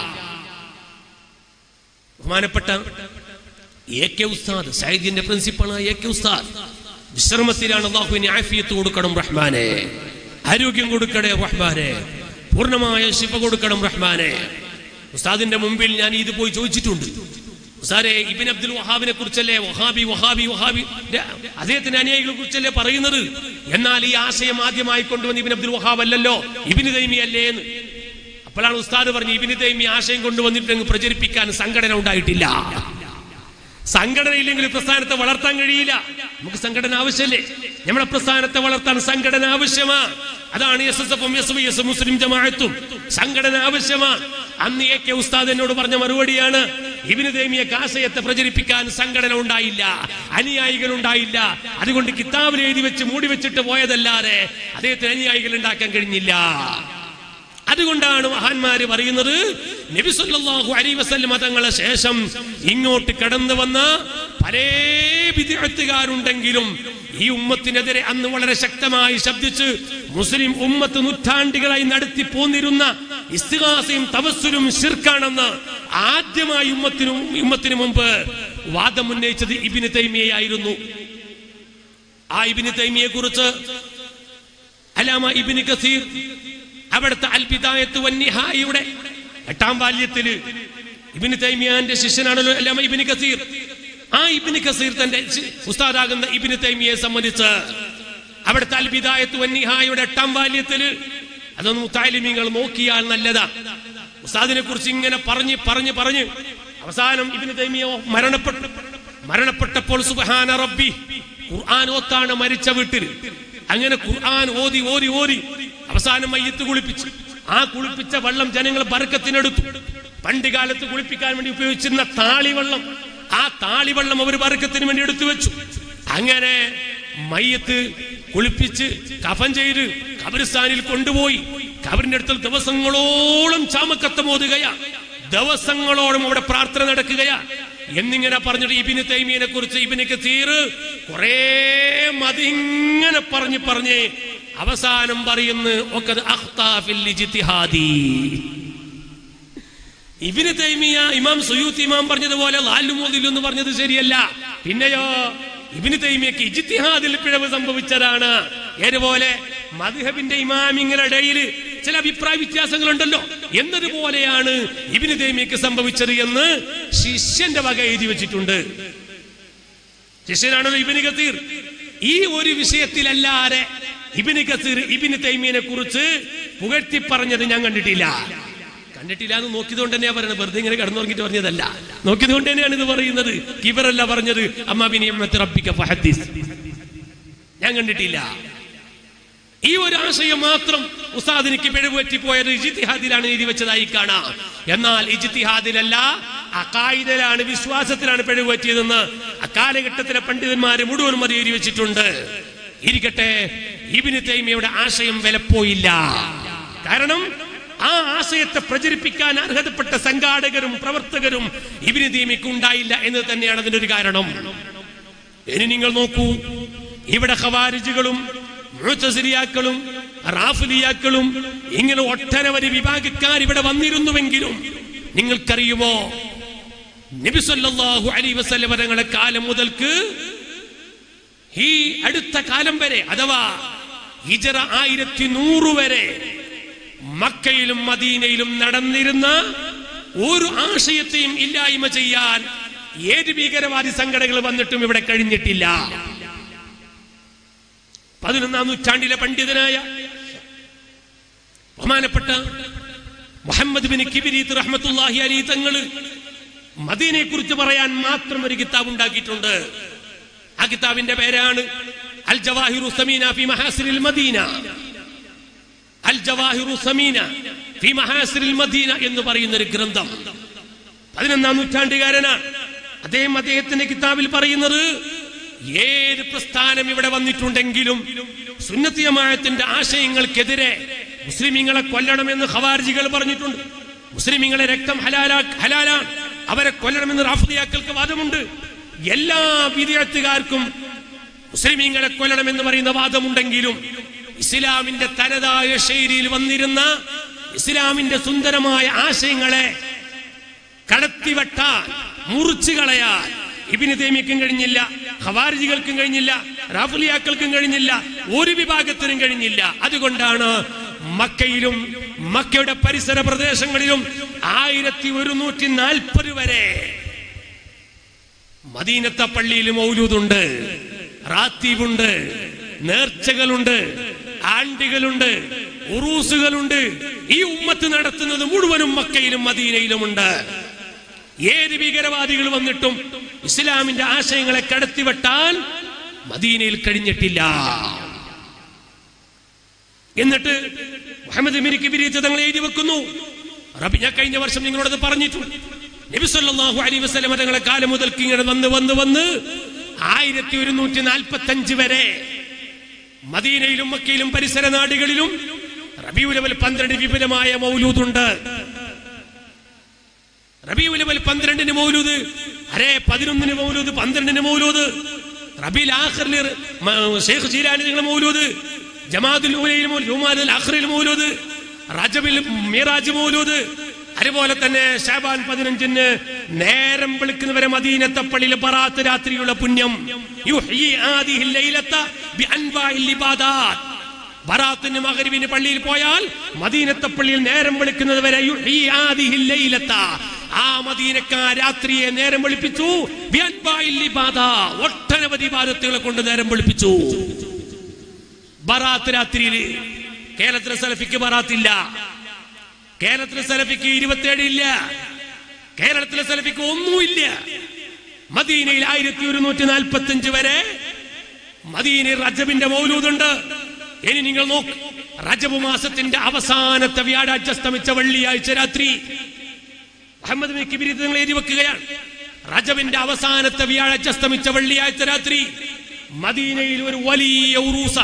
ബഹുമാനപ്പെട്ട എ കെ ഉസ്താദ് സൈദിന്റെ പ്രിൻസിപ്പളായ എ കെ ഉസ്താദ് വിശ്രമത്തിലാണ് അള്ളാഹുവിന് ആഫിയത്ത് കൊടുക്കണം റഹ്മാനെ ആരോഗ്യം കൊടുക്കണേ റഹ്മാനെ പൂർണ്ണമായ ശിവ കൊടുക്കണം റഹ്മാനെ ഉസ്താദിന്റെ മുമ്പിൽ ഞാൻ ഇത് പോയി ചോദിച്ചിട്ടുണ്ട് ഉസ്താദെ ഇബിൻ അബ്ദുൽ വഹാബിനെ കുറിച്ചല്ലേ വഹാബി വഹാബി വഹാബി അദ്ദേഹത്തിന്റെ അനുയായികളെ കുറിച്ചല്ലേ പറയുന്നത് എന്നാൽ ഈ ആശയം ആദ്യമായി കൊണ്ടുവന്ന ഇബിൻ അബ്ദുൽ വഹാബ് അല്ലല്ലോ ഇബിന് തൈമി അല്ലേ എന്ന് അപ്പോഴാണ് ഉസ്താദ് പറഞ്ഞു ഇബിന് തൈമി ആശയം കൊണ്ടുവന്നിട്ട് പ്രചരിപ്പിക്കാൻ സംഘടന ഉണ്ടായിട്ടില്ല സംഘടന ഇല്ലെങ്കിൽ പ്രസ്ഥാനത്തെ വളർത്താൻ കഴിയില്ല നമുക്ക് സംഘടന ആവശ്യമല്ലേ നമ്മുടെ പ്രസ്ഥാനത്തെ വളർത്താൻ സംഘടന ആവശ്യമാണ് അതാണ് എസ് എസ് എഫും എസ് വൈ എസ് മുസ്ലിം ജമാഅത്തും സംഘടന ആവശ്യമാണ് അന്ന് എ കെ ഉസ്താദ് എന്നോട് പറഞ്ഞ മറുപടിയാണ് ഇബിന് തേമിയക്ക് ആശയത്തെ പ്രചരിപ്പിക്കാൻ സംഘടന ഉണ്ടായില്ല അനുയായികൾ ഉണ്ടായില്ല അതുകൊണ്ട് കിതാബിൽ എഴുതി വെച്ച് മൂടി വെച്ചിട്ട് പോയതല്ലാതെ അദ്ദേഹത്തിന് അനുയായികൾ ഉണ്ടാക്കാൻ കഴിഞ്ഞില്ല അതുകൊണ്ടാണ് മഹാന്മാര് പറയുന്നത് നബി സല്ലല്ലാഹു അലൈഹി വസല്ലം തങ്ങളെ ശേഷം ഇങ്ങോട്ട് കടന്നു വന്ന പല വിദ്യാർത്ഥികാരുണ്ടെങ്കിലും ഈ ഉമ്മത്തിനെതിരെ അന്ന് വളരെ ശക്തമായി ശബ്ദിച്ച് മുസ്ലിം ഉമ്മത്ത് നൂറ്റാണ്ടുകളായി നടത്തി പോന്നിരുന്ന ഇസ്തിഹാസയും തവസ്സുലും ശിർക്കാണെന്ന് ആദ്യമായി ഉമ്മത്തിനും ഉമ്മത്തിനു മുമ്പ് വാദം ഉന്നയിച്ചത് ഇബിന് തൈമിയായിരുന്നു ആ ഇബിന് തൈമിയെ കുറിച്ച് അലാമ ഇബിന് കസീർ അവിടുത്തെ അൽബിദായത്ത് വന്നിഹായിയുടെ എട്ടാം ബാല്യത്തില് ഇബിന് തൈമിയാന്റെ ശിഷ്യനാണല്ലോ അല്ലാമ ഇബിന് കസീർ ആ ഇബിന് കസീർ തന്റെ ശി- ഉസ്താദാകുന്ന ഇബിന് തൈമിയെ സംബന്ധിച്ച് അവിടുത്തെ അൽബിദായത്ത് വന്നിഹായുടെ എട്ടാം ബാല്യത്തില് അതൊന്നും മുത്താലിമീങ്ങൾ നോക്കിയാൽ നല്ലതാ ഉസ്താദിനെ കുറിച്ച് ഇങ്ങനെ പറഞ്ഞ് പറഞ്ഞ് പറഞ്ഞ് അവസാനം ഇബിന് തൈമിയോ മരണപ്പെട്ടു മരണപ്പെട്ടപ്പോൾ സുബഹാന റബ്ബി ഖുർആൻ ഓത്താണ് മരിച്ച വീട്ടിൽ അങ്ങനെ ഖുർആൻ ഓതി ഓതി ഓതി അവസാനം മയ്യത്ത് കുളിപ്പിച്ചു ആ കുളിപ്പിച്ച വെള്ളം ജനങ്ങൾ ബർക്കത്തിനെടുത്തു പണ്ട് കാലത്ത് കുളിപ്പിക്കാൻ വേണ്ടി ഉപയോഗിച്ചിരുന്ന താളിവെള്ളം ആ താളിവെള്ളം അവർ ബർക്കത്തിന് വേണ്ടി എടുത്തു വെച്ചു അങ്ങനെ മയ്യത്ത് കുളിപ്പിച്ച് കഫൻ ചെയ്ത് ഖബറിസ്ഥാനിൽ കൊണ്ടുപോയി ഖബറിന്റെ അടുത്ത് ദിവസങ്ങളോളം ചാമക്കത്തം ഓതുകയാ ദിവസങ്ങളോളം അവിടെ പ്രാർത്ഥന നടക്കുകയാ എന്നിങ്ങനെ പറഞ്ഞിട്ട് ഇബിന് തൈമീനെ കുറിച്ച് ഇബിന് കസീർ കുറേ മതി ഇങ്ങനെ പറഞ്ഞ് പറഞ്ഞ് അവസാനം പറയുന്നു ഒക്കത് അഖ്താ ഫിൽ ഇജ്തിഹാദി ഇബിന് തൈമിയ ഇമാം സുയൂത്ത് ഇമാം പറഞ്ഞതുപോലെ ലാലുമോദിൽ എന്ന് പറഞ്ഞത് ശരിയല്ല പിന്നെയോ ഇബിന് തൈമിയക്ക് ഇജിത്തിഹാദിൽ പിഴവ് സംഭവിച്ചതാണ് ഏതുപോലെ മദ്ഹബിന്റെ ഇമാമിങ്ങളുടെ ഇടയിൽ ചില അഭിപ്രായ വ്യത്യാസങ്ങളുണ്ടല്ലോ എന്നതുപോലെയാണ് ഇബിന് തൈമിയക്ക് സംഭവിച്ചത് എന്ന് ശിഷ്യന്റെ വക എഴുതി വെച്ചിട്ടുണ്ട് ശിഷ്യനാണല്ലോ ഇബിന് കത്തീർ ഈ ഒരു വിഷയത്തിലല്ലാതെ ഇബിന് കത്തീർ ഇബിന് തൈമീനെ കുറിച്ച് പുകഴ്ത്തി പറഞ്ഞത് ഞാൻ കണ്ടിട്ടില്ല കണ്ടിട്ടില്ല എന്ന് നോക്കിയതുകൊണ്ട് തന്നെയാ പറയുന്നത് വെറുതെ ഇങ്ങനെ കിടന്നുറങ്ങിട്ട് പറഞ്ഞതല്ല നോക്കിയതുകൊണ്ട് തന്നെയാണ് ഇത് പറയുന്നത് ഇവരല്ല പറഞ്ഞത് അമ്മ ബിനിയമ്മത്ത് റബ്ബിക ഫഹദ്ദിസ് ഞാൻ കണ്ടിട്ടില്ല ഈ ഒരു ആശയം മാത്രം ഉസ്താദിനിക്ക് പിഴവ് പറ്റിപ്പോയത് ഇജിത്തിഹാദിലാണ് എഴുതി വെച്ചതായി കാണാം എന്നാൽ ഇജിത്തിഹാദിലല്ല അക്കായിദലാണ് വിശ്വാസത്തിലാണ് പിഴവ് പറ്റിയതെന്ന് അക്കാലഘട്ടത്തിലെ പണ്ഡിതന്മാര് മുഴുവനും അത് എഴുതി വെച്ചിട്ടുണ്ട് ഇരിക്കട്ടെ ഇബിന് തൈമിയുടെ ആശയം വിലപ്പോയില്ല കാരണം ആ ആശയത്തെ പ്രചരിപ്പിക്കാൻ അർഹതപ്പെട്ട സംഘാടകരും പ്രവർത്തകരും ഇബിന് തൈമിക്ക് ഉണ്ടായില്ല എന്ന് തന്നെയാണ് അതിന്റെ ഒരു കാരണം ഇനി നിങ്ങൾ നോക്കൂ ഇവിടെ ഖവാരിജുകളും മുഅ്തസിലിയാക്കളും റാഫിലിയാക്കളും ഇങ്ങനെ ഒട്ടനവധി വിഭാഗക്കാർ ഇവിടെ വന്നിരുന്നുവെങ്കിലും നിങ്ങൾക്കറിയുമോ നബി സല്ലല്ലാഹു അലൈഹി വസല്ലം തങ്ങളുടെ കാലം മുതൽക്ക് ഈ അടുത്ത കാലം വരെ അഥവാ ഹിജറ ആയിരത്തി നൂറ് വരെ മക്കയിലും മദീനയിലും നടന്നിരുന്ന ഒരു ആശയത്തെയും ഇല്ലായ്മ ചെയ്യാൻ ഏത് ഭീകരവാദി സംഘടനകൾ വന്നിട്ടും ഇവിടെ കഴിഞ്ഞിട്ടില്ല പതിനൊന്നാം നൂറ്റാണ്ടിലെ പണ്ഡിതനായ ബഹുമാനപ്പെട്ട മുഹമ്മദ് ബിൻ കിബിരീത്ത് റഹ്മത്തുല്ലാഹി അലി തങ്ങള് മദീനയെ കുറിച്ച് പറയാൻ മാത്രം ഒരു കിതാബ് ഉണ്ടാക്കിയിട്ടുണ്ട് ആ കിതാബിന്റെ പേരാണ് അൽ ജവാഹിറു സമീന ഫി മഹാസിരിൽ മദീന അൽ ജവാഹിറു സമീന ഫി മഹാസിരിൽ മദീന എന്ന് പറയുന്ന ഒരു ഗ്രന്ഥം പതിനൊന്നാം നൂറ്റാണ്ടുകാരനാണ് അദ്ദേഹം അദ്ദേഹത്തിന്റെ കിതാബിൽ പറയുന്നത് ഏത് പ്രസ്ഥാനം ഇവിടെ വന്നിട്ടുണ്ടെങ്കിലും സുന്നത്തിയമായത്തിന്റെ ആശയങ്ങൾക്കെതിരെ മുസ്ലിമീങ്ങളെ കൊല്ലണമെന്ന് ഖവാർജികൾ പറഞ്ഞിട്ടുണ്ട് മുസ്ലിമീങ്ങളെ രക്തം ഹലാലാ ഹലാലാണ് അവരെ കൊല്ലണമെന്ന് റാഫിയാക്കൾക്ക് വാദമുണ്ട് എല്ലാ വിദ്യാർത്ഥികാർക്കും മുസ്ലിമീങ്ങളെ കൊല്ലണമെന്ന് പറയുന്ന വാദമുണ്ടെങ്കിലും ഇസ്ലാമിന്റെ തനതായ ശൈലിയിൽ വന്നിരുന്ന ഇസ്ലാമിന്റെ സുന്ദരമായ ആശയങ്ങളെ കടത്തിവെട്ടാൻ മുറിച്ചു കളയാൻ ഇബിന് തേമിയക്കും കഴിഞ്ഞില്ല ഖവാരിജികൾക്കും കഴിഞ്ഞില്ല റാഫുലിയാക്കൾക്കും കഴിഞ്ഞില്ല ഒരു വിഭാഗത്തിനും കഴിഞ്ഞില്ല അതുകൊണ്ടാണ് മക്കയിലും മക്കയുടെ പരിസര പ്രദേശങ്ങളിലും ആയിരത്തി ഒരുന്നൂറ്റി നാൽപ്പത് വരെ മദീനത്തെ പള്ളിയിൽ മൗലൂദുണ്ട് റാത്തീബുണ്ട് നേർച്ചകളുണ്ട് ആണ്ടികളുണ്ട് ഉറൂസുകളുണ്ട് ഈ ഉമ്മത്ത് നടത്തുന്നത് മുഴുവനും മക്കയിലും മദീനയിലുമുണ്ട് ഏത് ഭീകരവാദികൾ വന്നിട്ടും ഇസ്ലാമിന്റെ ആശയങ്ങളെ കടത്തിവെട്ടാൻ മദീനയിൽ കഴിഞ്ഞിട്ടില്ല എന്നിട്ട് മുഹമ്മദ് മിരിക്ക് വിരിച്ച തങ്ങൾ എഴുതി വെക്കുന്നു റബി ഞാൻ കഴിഞ്ഞ വർഷം നിങ്ങളോടത് പറഞ്ഞിട്ടുണ്ട് നബി സല്ലല്ലാഹു അലൈഹി വസല്ലം തങ്ങളെ കാലം മുതൽക്ക് ഇങ്ങനെ വന്ന് വന്ന് വന്ന് ആയിരത്തി ഒരുന്നൂറ്റി നാൽപ്പത്തി അഞ്ച് വരെ മദീനയിലും മക്കയിലും പരിസര നാടുകളിലും റബിയുലവൽ പന്ത്രണ്ട് വിപുലമായ മൗലൂദുണ്ട് റബിയുലവൽ പന്ത്രണ്ടിന് മൗലൂദ് അരേ പതിനൊന്നിന് മൗലൂദ് പന്ത്രണ്ടിന് മൗലൂദ് റബിൽ ആഖറിൽ ഷെയ്ഖ് ജീലാനി നിങ്ങളുടെ മൗലൂദ് ജമാഅത്തുൽ ഊലയിൽ മൗലൂദ് ജുമാഅത്തുൽ ആഖറിൽ മൗലൂദ് റജബിൽ മിറാജ് മൗലൂദ് അതുപോലെ തന്നെ ഷാബാൻ പതിനഞ്ചിന് നേരം വെളുക്കുന്നവരെ മദീനത്തെ പള്ളിയിൽ ബറാത്ത് രാത്രിയുള്ള പുണ്യം യുഹ്യി ആദിഹിൽ ലൈലത്ത ബിഅൻവാഇൽ ഇബാദാത്ത് ബറാത്തിന് മകരിവിന് പള്ളിയിൽ പോയാൽ മദീനത്തെ പള്ളിയിൽ നേരം വെളുക്കുന്നത് വരെ യുഹ്യി ആദിഹിൽ ലൈലത്ത ആ മദീനക്കാ രാത്രിയെ നേരം വെളുപ്പിച്ചു ബിഅൻവാഇൽ ഇബാദ. ഒട്ടനവധി ബാധത്തുകളെ കൊണ്ട് നേരം വെളുപ്പിച്ചു ബറാത്ത് രാത്രിയിൽ കേരളത്തിലെ സലഫിക്ക് ബറാത്തില്ല കേരളത്തിലെ സലഫിക്ക് ഇരുപത്തിയേഴ് ഇല്ല കേരളത്തിലെ സലഫിക്ക് ഒന്നുമില്ല മദീനയിൽ ആയിരത്തി ഒരുന്നൂറ്റി നാൽപ്പത്തി അഞ്ച് വരെ മദീനയിൽ റജബിന്റെ മൗലൂദുണ്ട് ഇനി നിങ്ങൾ നോക്ക് റജബ് മാസത്തിന്റെ അവസാനത്തെ വ്യാഴാഴ്ച സ്തമിച്ച വെള്ളിയാഴ്ച രാത്രി മുഹമ്മദ് ബിൻ കിബിരി നിങ്ങൾ എഴുതി വെക്കുകയാണ് റജബിന്റെ അവസാനത്തെ വ്യാഴാഴ്ച സ്തമിച്ച വെള്ളിയാഴ്ച രാത്രി മദീനയിൽ ഒരു വലിയ ഉറൂസ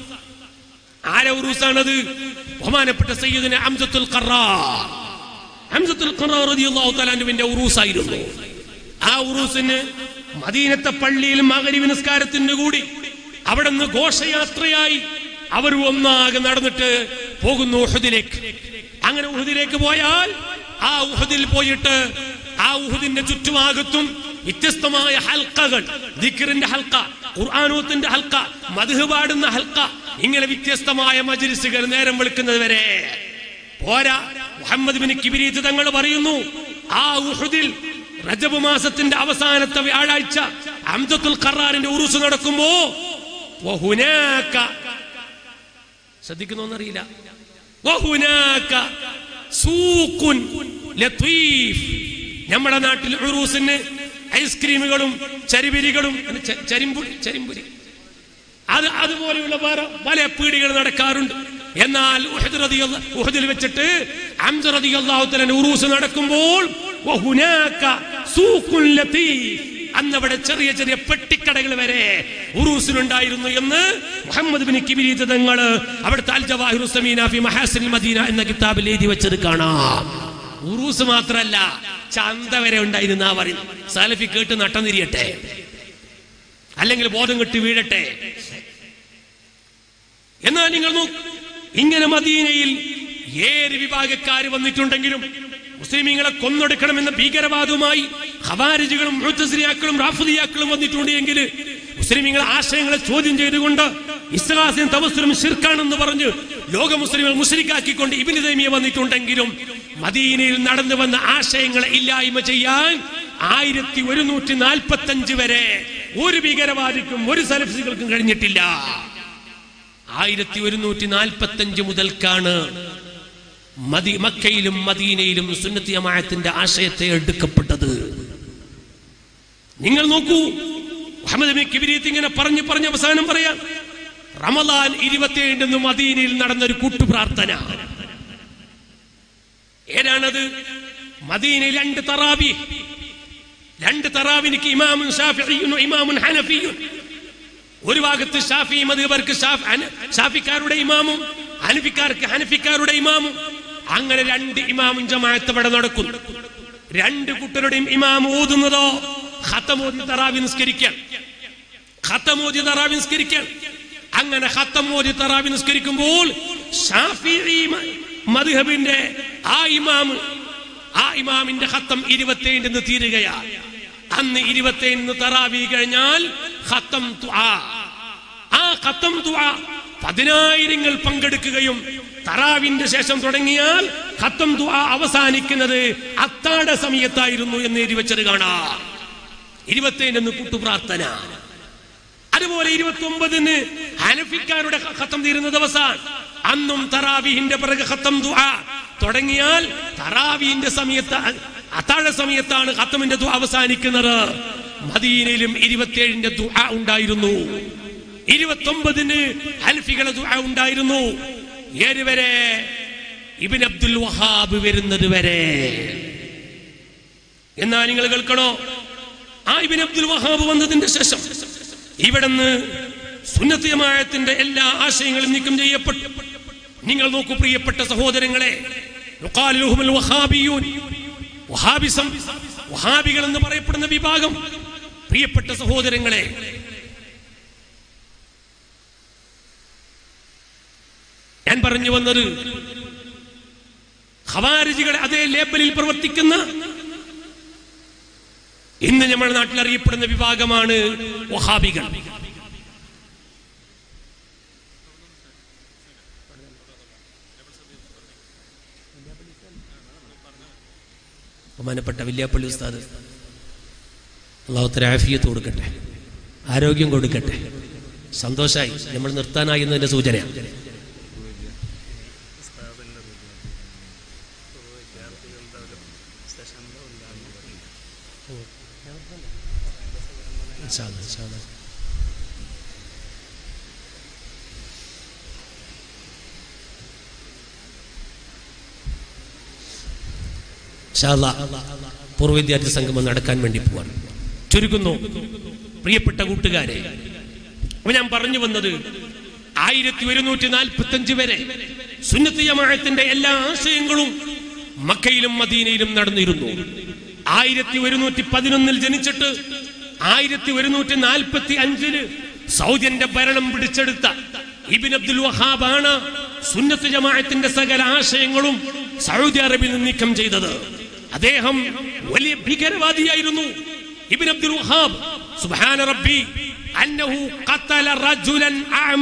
ആരെ ഉറൂസാണത് ബഹുമാനപ്പെട്ട സയ്യിദിന് അംസത്തുൽ ഖറാർ ഹംസത്തുൽ ഖറാർ റളിയല്ലാഹു തആല അൻഹുവിന്റെ ഉറൂസായിരുന്നു ആ ഉറൂസിന് മദീനത്തെ പള്ളിയിൽ മഗ്രിബ് നിസ്കാരത്തിന് കൂടി അവിടെ നിന്ന് ഘോഷയാത്രയായി അവർ ഒന്നാകെ നടന്നിട്ട് പോകുന്നു ഉഹദിലേക്ക് അങ്ങനെ ഉഹദിലേക്ക് പോയാൽ ആ ഉഹദിൽ പോയിട്ട് ആ ഉഹദിന്റെ ചുറ്റുഭാഗത്തും വ്യത്യസ്തമായ ഹൽക്കകൾ ദിക്റിന്റെ ഹൽക്ക ഖുർആാനൂത്തിന്റെ ഹൽക്ക മധു പാടുന്ന ഹൽക്ക ഇങ്ങനെ വ്യത്യസ്തമായ മജ്ലിസുകൾ നേരം വെളുക്കുന്നത് വരെ പോരാ മുഹമ്മദ് ബിൻ കിബിരീത്ത് തങ്ങൾ പറയുന്നു ആ ഉഹുദിൽ റജബ് മാസത്തിന്റെ അവസാനത്തെ വ്യാഴാഴ്ച അംജത്തുൽ ഖറാറിന്റെ ഉറുസ് നടക്കുമ്പോ വഹുനാക ശ്രദ്ധിക്കുന്നോന്നറിയില്ല വഹുനാക സൂഖുൻ ലത്തീഫ് നമ്മുടെ നാട്ടിൽ ഉറൂസിന് ഐസ്ക്രീമുകളും ചരിപിരികളും ച- ചരിമ്പുരി ചരിമ്പുരി അത് അതുപോലെയുള്ള വേറെ പല പീടികൾ നടക്കാറുണ്ട് എന്നാൽ ഉഹദ് റളിയല്ല- ഉഹദിൽ വെച്ചിട്ട് ഹംസ റളിയല്ലാഹു തആല ഉറൂസ് നടക്കുമ്പോൾ വഹുനാക സൂഖുൻ ലതീഫ് അന്നവിടെ ചെറിയ ചെറിയ പെട്ടിക്കടകൾ വരെ ഉറൂസിലുണ്ടായിരുന്നു എന്ന് മുഹമ്മദ് ബിൻ കിബിരീത്ത് തങ്ങൾ അവിടുത്തെ അൽ ജവാഹിറു സമീന ഫി മഹാസിനിൽ മദീന എന്ന കിതാബിൽ എഴുതി വെച്ചത് കാണാം ഉറൂസ് മാത്രല്ല ചന്ത വരെ ഉണ്ടായിരുന്ന പറയുന്നു സാലഫി കേട്ട് നട്ടം തിരിയട്ടെ അല്ലെങ്കിൽ ബോധം കെട്ടി വീഴട്ടെ എന്നാൽ നിങ്ങൾ നോക്കൂ ഇങ്ങനെ മദീനയിൽ ഏത് വിഭാഗക്കാർ വന്നിട്ടുണ്ടെങ്കിലും മുസ്ലിമീങ്ങളെ കൊന്നൊടുക്കണമെന്ന ഭീകരവാദവുമായി ഖവാരിജുകളും മുഅ്തസിലിയാക്കളും റാഫിദിയാക്കളും വന്നിട്ടുണ്ട് എങ്കിൽ മുസ്ലിമീങ്ങളെ ആശയങ്ങളെ ചോദ്യം ചെയ്തുകൊണ്ട് ഇസ്ലാസിനും തവസ്സലും ശിർക്കാണെന്ന് പറഞ്ഞ് ലോക മുസ്ലിങ്ങൾ മുസ്ലിക്കാക്കിക്കൊണ്ട് ഇബിന് തൈമിയ വന്നിട്ടുണ്ടെങ്കിലും മദീനയിൽ നടന്നു വന്ന ആശയങ്ങളെ ഇല്ലായ്മ ചെയ്യാൻ ആയിരത്തി ഒരുന്നൂറ്റി നാൽപ്പത്തി അഞ്ച് വരെ ഒരു ഭീകരവാദിക്കും ഒരു സലഫികൾക്കും കഴിഞ്ഞിട്ടില്ല ആയിരത്തി ഒരുന്നൂറ്റി നാൽപ്പത്തി അഞ്ച് മുതൽക്കാണ് മദി മക്കയിലും മദീനയിലും സുന്നത്തി ജമാഅത്തിന്റെ ആശയത്തെ എടുക്കപ്പെട്ടത് നിങ്ങൾ നോക്കൂ മുഹമ്മദ് ബിൻ കിബിരീത്ത് ഇങ്ങനെ പറഞ്ഞു പറഞ്ഞ് അവസാനം പറയാം റമദാൻ ഇരുപത്തിയേഴിന് മദീനയിൽ നടന്നൊരു കൂട്ടുപ്രാർത്ഥന ഏതാണത് മദീനയിൽ രണ്ട് തറാവി രണ്ട് തറാവിനിക്ക് ഇമാമുൻ ഷാഫിയും ഇമാമുൻ ഹനഫിയും ഒരു ഭാഗത്ത് ഷാഫി മധുബർക്ക് ഷാഫിക്കാരുടെ ഇമാമും ഹനഫിക്കാർക്ക് ഹനഫിക്കാരുടെ ഇമാമും അങ്ങനെ രണ്ട് ഇമാമും ജമാഅത്ത് ഇവിടെ നടക്കുന്നു രണ്ട് കുട്ടരുടെയും ഇമാം ഓതുന്നതോ ഖത്തമോദി തറാവി നിസ്കരിക്കാൻ ഖത്തമോദി തറാവി നിസ്കരിക്കാൻ അങ്ങനെ ഖത്തമോദി തറാവി നിസ്കരിക്കുമ്പോൾ ഷാഫി മധുഹബിന്റെ ആ ഇമാം ആ ഇമാമിന്റെ ഖത്തം ഇരുപത്തേഴിന് തീരുകയാ അന്ന് ഇരുപത്തേഴിന് തറാവി കഴിഞ്ഞാൽ ഖത്തം ദുആ. ആ ഖത്തം ദുആ പതിനായിരങ്ങൾ പങ്കെടുക്കുകയും തറാവിന്റെ ശേഷം തുടങ്ങിയാൽ ഖത്തം ദുആ അവസാനിക്കുന്നത് അത്താഴ സമയത്തായിരുന്നു എന്ന് എഴുതി വെച്ചത് കാണാം ഇരുപത്തേഴിന് കൂട്ടുപ്രാർത്ഥന അതുപോലെ ഇരുപത്തി ഒമ്പതിന് ഹനഫിക്കാരുടെ ഖത്തം തീരുന്ന ദിവസമാണ് അന്നും തറാവിഹിന്റെ പിറകെ ഖത്തം ദുആ തുടങ്ങിയാൽ തറാവിന്റെ സമയത്ത് അത്താഴ സമയത്താണ് ഖത്തമിന്റെ ദുആ അവസാനിക്കുന്നത് മദീനയിലും ഇരുപത്തിയേഴിന്റെ ദുആ ഉണ്ടായിരുന്നു ഇരുപത്തി ഒമ്പതിന് ഹനഫികളെ ദുആ ഉണ്ടായിരുന്നു ഏത് വരെ ഇബിൻ അബ്ദുൽ വഹാബ് വരുന്നത് വരെ എന്നാ നിങ്ങൾ കേൾക്കണോ ആ ഇബിൻ അബ്ദുൽ വഹാബ് വന്നതിന്റെ ശേഷം ഇവിടുന്ന് സുന്നത്തിയമായത്തിന്റെ എല്ലാ ആശയങ്ങളും നീക്കം ചെയ്യപ്പെട്ടു നിങ്ങൾ നോക്കൂ പ്രിയപ്പെട്ട സഹോദരങ്ങളെ യുഖാലു ലഹുമുൽ വഹാബിയൂൻ. വഹാബിസം വഹാബികൾ എന്ന് പറയപ്പെടുന്ന വിഭാഗം പ്രിയപ്പെട്ട സഹോദരങ്ങളെ ഞാൻ പറഞ്ഞു വന്നത് ഖവാരിജികളെ അതേ ലേബലിൽ പ്രവർത്തിക്കുന്ന ഇന്ന് നമ്മുടെ നാട്ടിൽ അറിയപ്പെടുന്ന വിഭാഗമാണ് വഹാബികൾ ബഹുമാനപ്പെട്ട വില്യാപ്പള്ളി ഉസ്താദ് അള്ളാഹുത്തര ആഫിയത്ത് കൊടുക്കട്ടെ ആരോഗ്യം കൊടുക്കട്ടെ സന്തോഷമായി നമ്മൾ നിർത്താനായി എന്നതിന്റെ സൂചനയാണ് ഇൻഷാ അല്ലാ, ഇൻഷാ അല്ലാ. ഇൻഷാ അല്ലാ, പൂർവ്വ വിദ്യാർത്ഥി സംഗമം നടക്കാൻ വേണ്ടി പോവാണ് ചുരുക്കുന്നു പ്രിയപ്പെട്ട കൂട്ടുകാരെ അപ്പൊ ഞാൻ പറഞ്ഞു വന്നത് ആയിരത്തി ഒരുന്നൂറ്റി നാൽപ്പത്തി അഞ്ച് വരെ സുന്നത്ത് ജമാഅത്തിന്റെ എല്ലാ ആശയങ്ങളും മക്കയിലും മദീനയിലും നടന്നിരുന്നു ആയിരത്തി ഒരുന്നൂറ്റി പതിനൊന്നിൽ ജനിച്ചിട്ട് ആയിരത്തി ഒരുന്നൂറ്റി നാൽപ്പത്തി അഞ്ചില് സൗദിന്റെ ഭരണം പിടിച്ചെടുത്ത ഇബിൻ അബ്ദുൽ വഹാബാണ് സുന്നത്ത് ജമാഅത്തിന്റെ സകല ആശയങ്ങളും സൗദി അറേബ്യയിൽ നിന്ന് നീക്കം ചെയ്തത് അദ്ദേഹം വലിയ ഭീകരവാദിയായിരുന്നു ഇബിൻ അബ്ദുൽ വഹാബ് സുബ്ഹാന റബ്ബി അന്നഹു ഖതല റജുലൻ അഅമ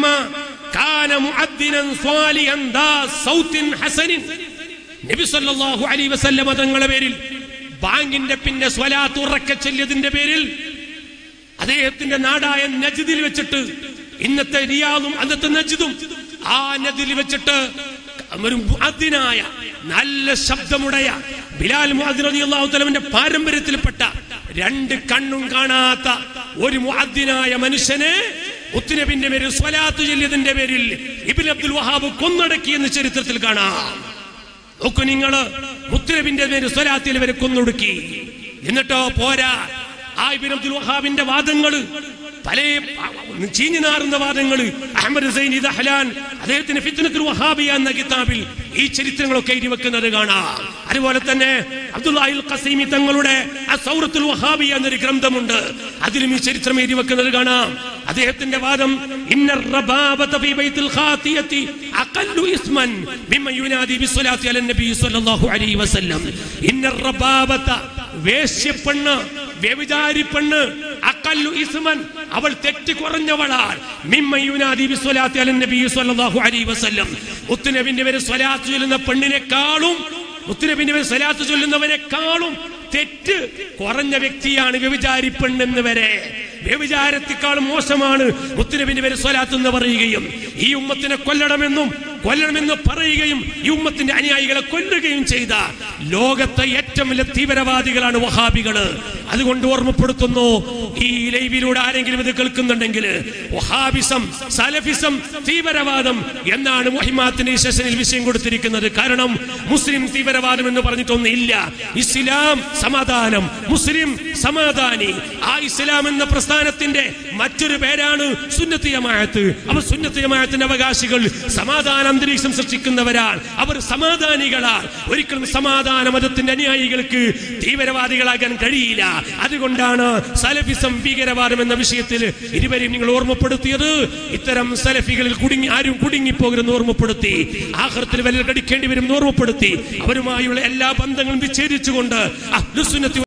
കാന മുഅദ്ദിനൻ സ്വാലിഹൻ ദാ സൗത്തിൻ ഹസനിൻ നബി സല്ലല്ലാഹു അലൈഹി വസല്ലമ തങ്ങളുടെ പേരിൽ ബാങ്കിന്റെ പിന്നെ സ്വലാത്ത് ഉറക്കെ ചൊല്ലിയതിന്റെ പേരിൽ അദ്ദേഹത്തിന്റെ നാടായ നജിദിൽ വെച്ചിട്ട് ഇന്നത്തെ റിയാദും അന്നത്തെ നജിദും ആ നജിദിൽ വെച്ചിട്ട് ഒരു മുഅദ്ദിനായ നല്ല ശബ്ദമുടയ ബിലാൽ മുഅദ്ദിൻ റളിയല്ലാഹു തആലവിന്റെ പാരമ്പര്യത്തിൽപ്പെട്ട രണ്ട് കണ്ണും കാണാത്ത ഒരു മുഅദ്ദിനായ മനുഷ്യനെ മുത്തുനബിന്റെ പേരിൽ സ്വലാത്ത് ചൊല്ലിയതിന്റെ പേരിൽ ഇബ്നു അബ്ദുൽ വഹാബ് കൊന്നടക്കി എന്ന് ചരിത്രത്തിൽ കാണാം നോക്കൂ നിങ്ങള് മുത്തുനബിന്റെ പേര് സ്വലാത്തിൽ ഇവരെ കൊന്നൊടുക്കി എന്നിട്ടോ പോരാ ആ ഇബിൻ അബ്ദുൽ വഹാബിന്റെ വാദങ്ങള് പല ചീഞ്ഞു നാറുന്ന വാദങ്ങള് അഹമ്മദ് ഹുസൈൻ ദഹ്ലാൻ അദ്ദേഹത്തിന് ഫിത്നത്തുൽ വഹാബിയ എന്ന കിതാബിൽ ഈ ചരിത്രങ്ങളൊക്കെ എഴുതി വെക്കുന്നത് കാണാം അതുപോലെ തന്നെ അബ്ദുല്ലാഹിൽ ഖസീമി തങ്ങളുടെ സൗറത്തുൽ വഹാബിയ എന്നൊരു ഗ്രന്ഥമുണ്ട് അതിലും ഈ ചരിത്രം എഴുതി വെക്കുന്നത് കാണാം അദ്ദേഹത്തിന്റെ വാദം ഇന്നർ റബാബത ഫീ ബൈത്തുൽ ഖാതിയത്തി അഖല്ലു ഇസ്മൻ മിമ്മൻ യുനാദി ബിസ്സലാത്തി അലൻ നബി സ്വല്ലല്ലാഹു അലൈഹി വസല്ലം ഇന്നർ റബാബത വേശ്യപ്പെണ്ണ് വ്യഭിചാരി പെണ്ണ് അക്കല്ലു ഇസ്മൻ അവൾ തെറ്റ് കുറഞ്ഞവളാൽ മിമ്മൻ യുനാദി ബിസ്സലാത്തി അലൻ നബി സ്വല്ലല്ലാഹു അലൈഹി വസല്ലം മുത്തുനബിന്റെ പേര് സ്വലാത്ത് ചൊല്ലുന്ന പെണ്ണിനെക്കാളും മുത്തുനബിന്റെ പേര് സ്വലാത്ത് ചൊല്ലുന്നവനെക്കാളും തെറ്റ് കുറഞ്ഞ വ്യക്തിയാണ് വ്യഭിചാരി പെണ്ണെന്ന് വരെ വ്യഭിചാരത്തെക്കാളും മോശമാണ് മുത്തുനബിന്റെ പേര് സ്വലാത്ത് എന്ന് പറയുകയും ഈ ഉമ്മത്തിനെ കൊല്ലണമെന്നും കൊല്ലണമെന്ന് പറയുകയും ഈ ഉമ്മത്തിന്റെ അനുയായികളെ കൊല്ലുകയും ചെയ്ത ലോകത്തെ ഏറ്റവും വലിയ തീവ്രവാദികളാണ് വഹാബികള് അതുകൊണ്ട് ഓർമ്മപ്പെടുത്തുന്നു ഈ ലൈവിലൂടെ ആരെങ്കിലും ഇത് കേൾക്കുന്നുണ്ടെങ്കിൽ വഹാബിസം സലഫിസം തീവ്രവാദം എന്നാണ് മുഹിമാത്തിന്റെ ഈ സെഷനിൽ വിഷയം കൊടുത്തിരിക്കുന്നത് കാരണം മുസ്ലിം തീവ്രവാദം എന്ന് പറഞ്ഞിട്ടൊന്നും ഇല്ല ഇസ്ലാം സമാധാനം മുസ്ലിം സമാധാനി ആ ഇസ്ലാം എന്ന പ്രസ്ഥാനത്തിന്റെ മറ്റൊരു പേരാണ് സുന്നത്ത് ജമാഅത്ത് അവർ സുന്നത്ത് ജമാഅത്തിന്റെ അവകാശികൾ സമാധാന അന്തരീക്ഷം സൃഷ്ടിക്കുന്നവരാണ് അവർ സമാധാനികളാണ് ഒരിക്കലും സമാധാന മതത്തിന്റെ അനുയായികൾക്ക് തീവ്രവാദികളാകാൻ കഴിയില്ല അതുകൊണ്ടാണ് സലഫിസം ഭീകരവാദം എന്ന വിഷയത്തിൽ ഇരുവരെയും നിങ്ങൾ ഓർമ്മപ്പെടുത്തിയത് ഇത്തരം സലഫികളിൽ കുടുങ്ങി ആരും കുടുങ്ങിപ്പോകരുന്ന് ഓർമ്മപ്പെടുത്തി ആഹ്റത്തിൽ വില കടിക്കേണ്ടി വരും എന്ന് ഓർമ്മപ്പെടുത്തി അവരുമായുള്ള എല്ലാ ബന്ധങ്ങളും വിച്ഛേദിച്ചുകൊണ്ട് അഹ്ലുസുന്നത്തി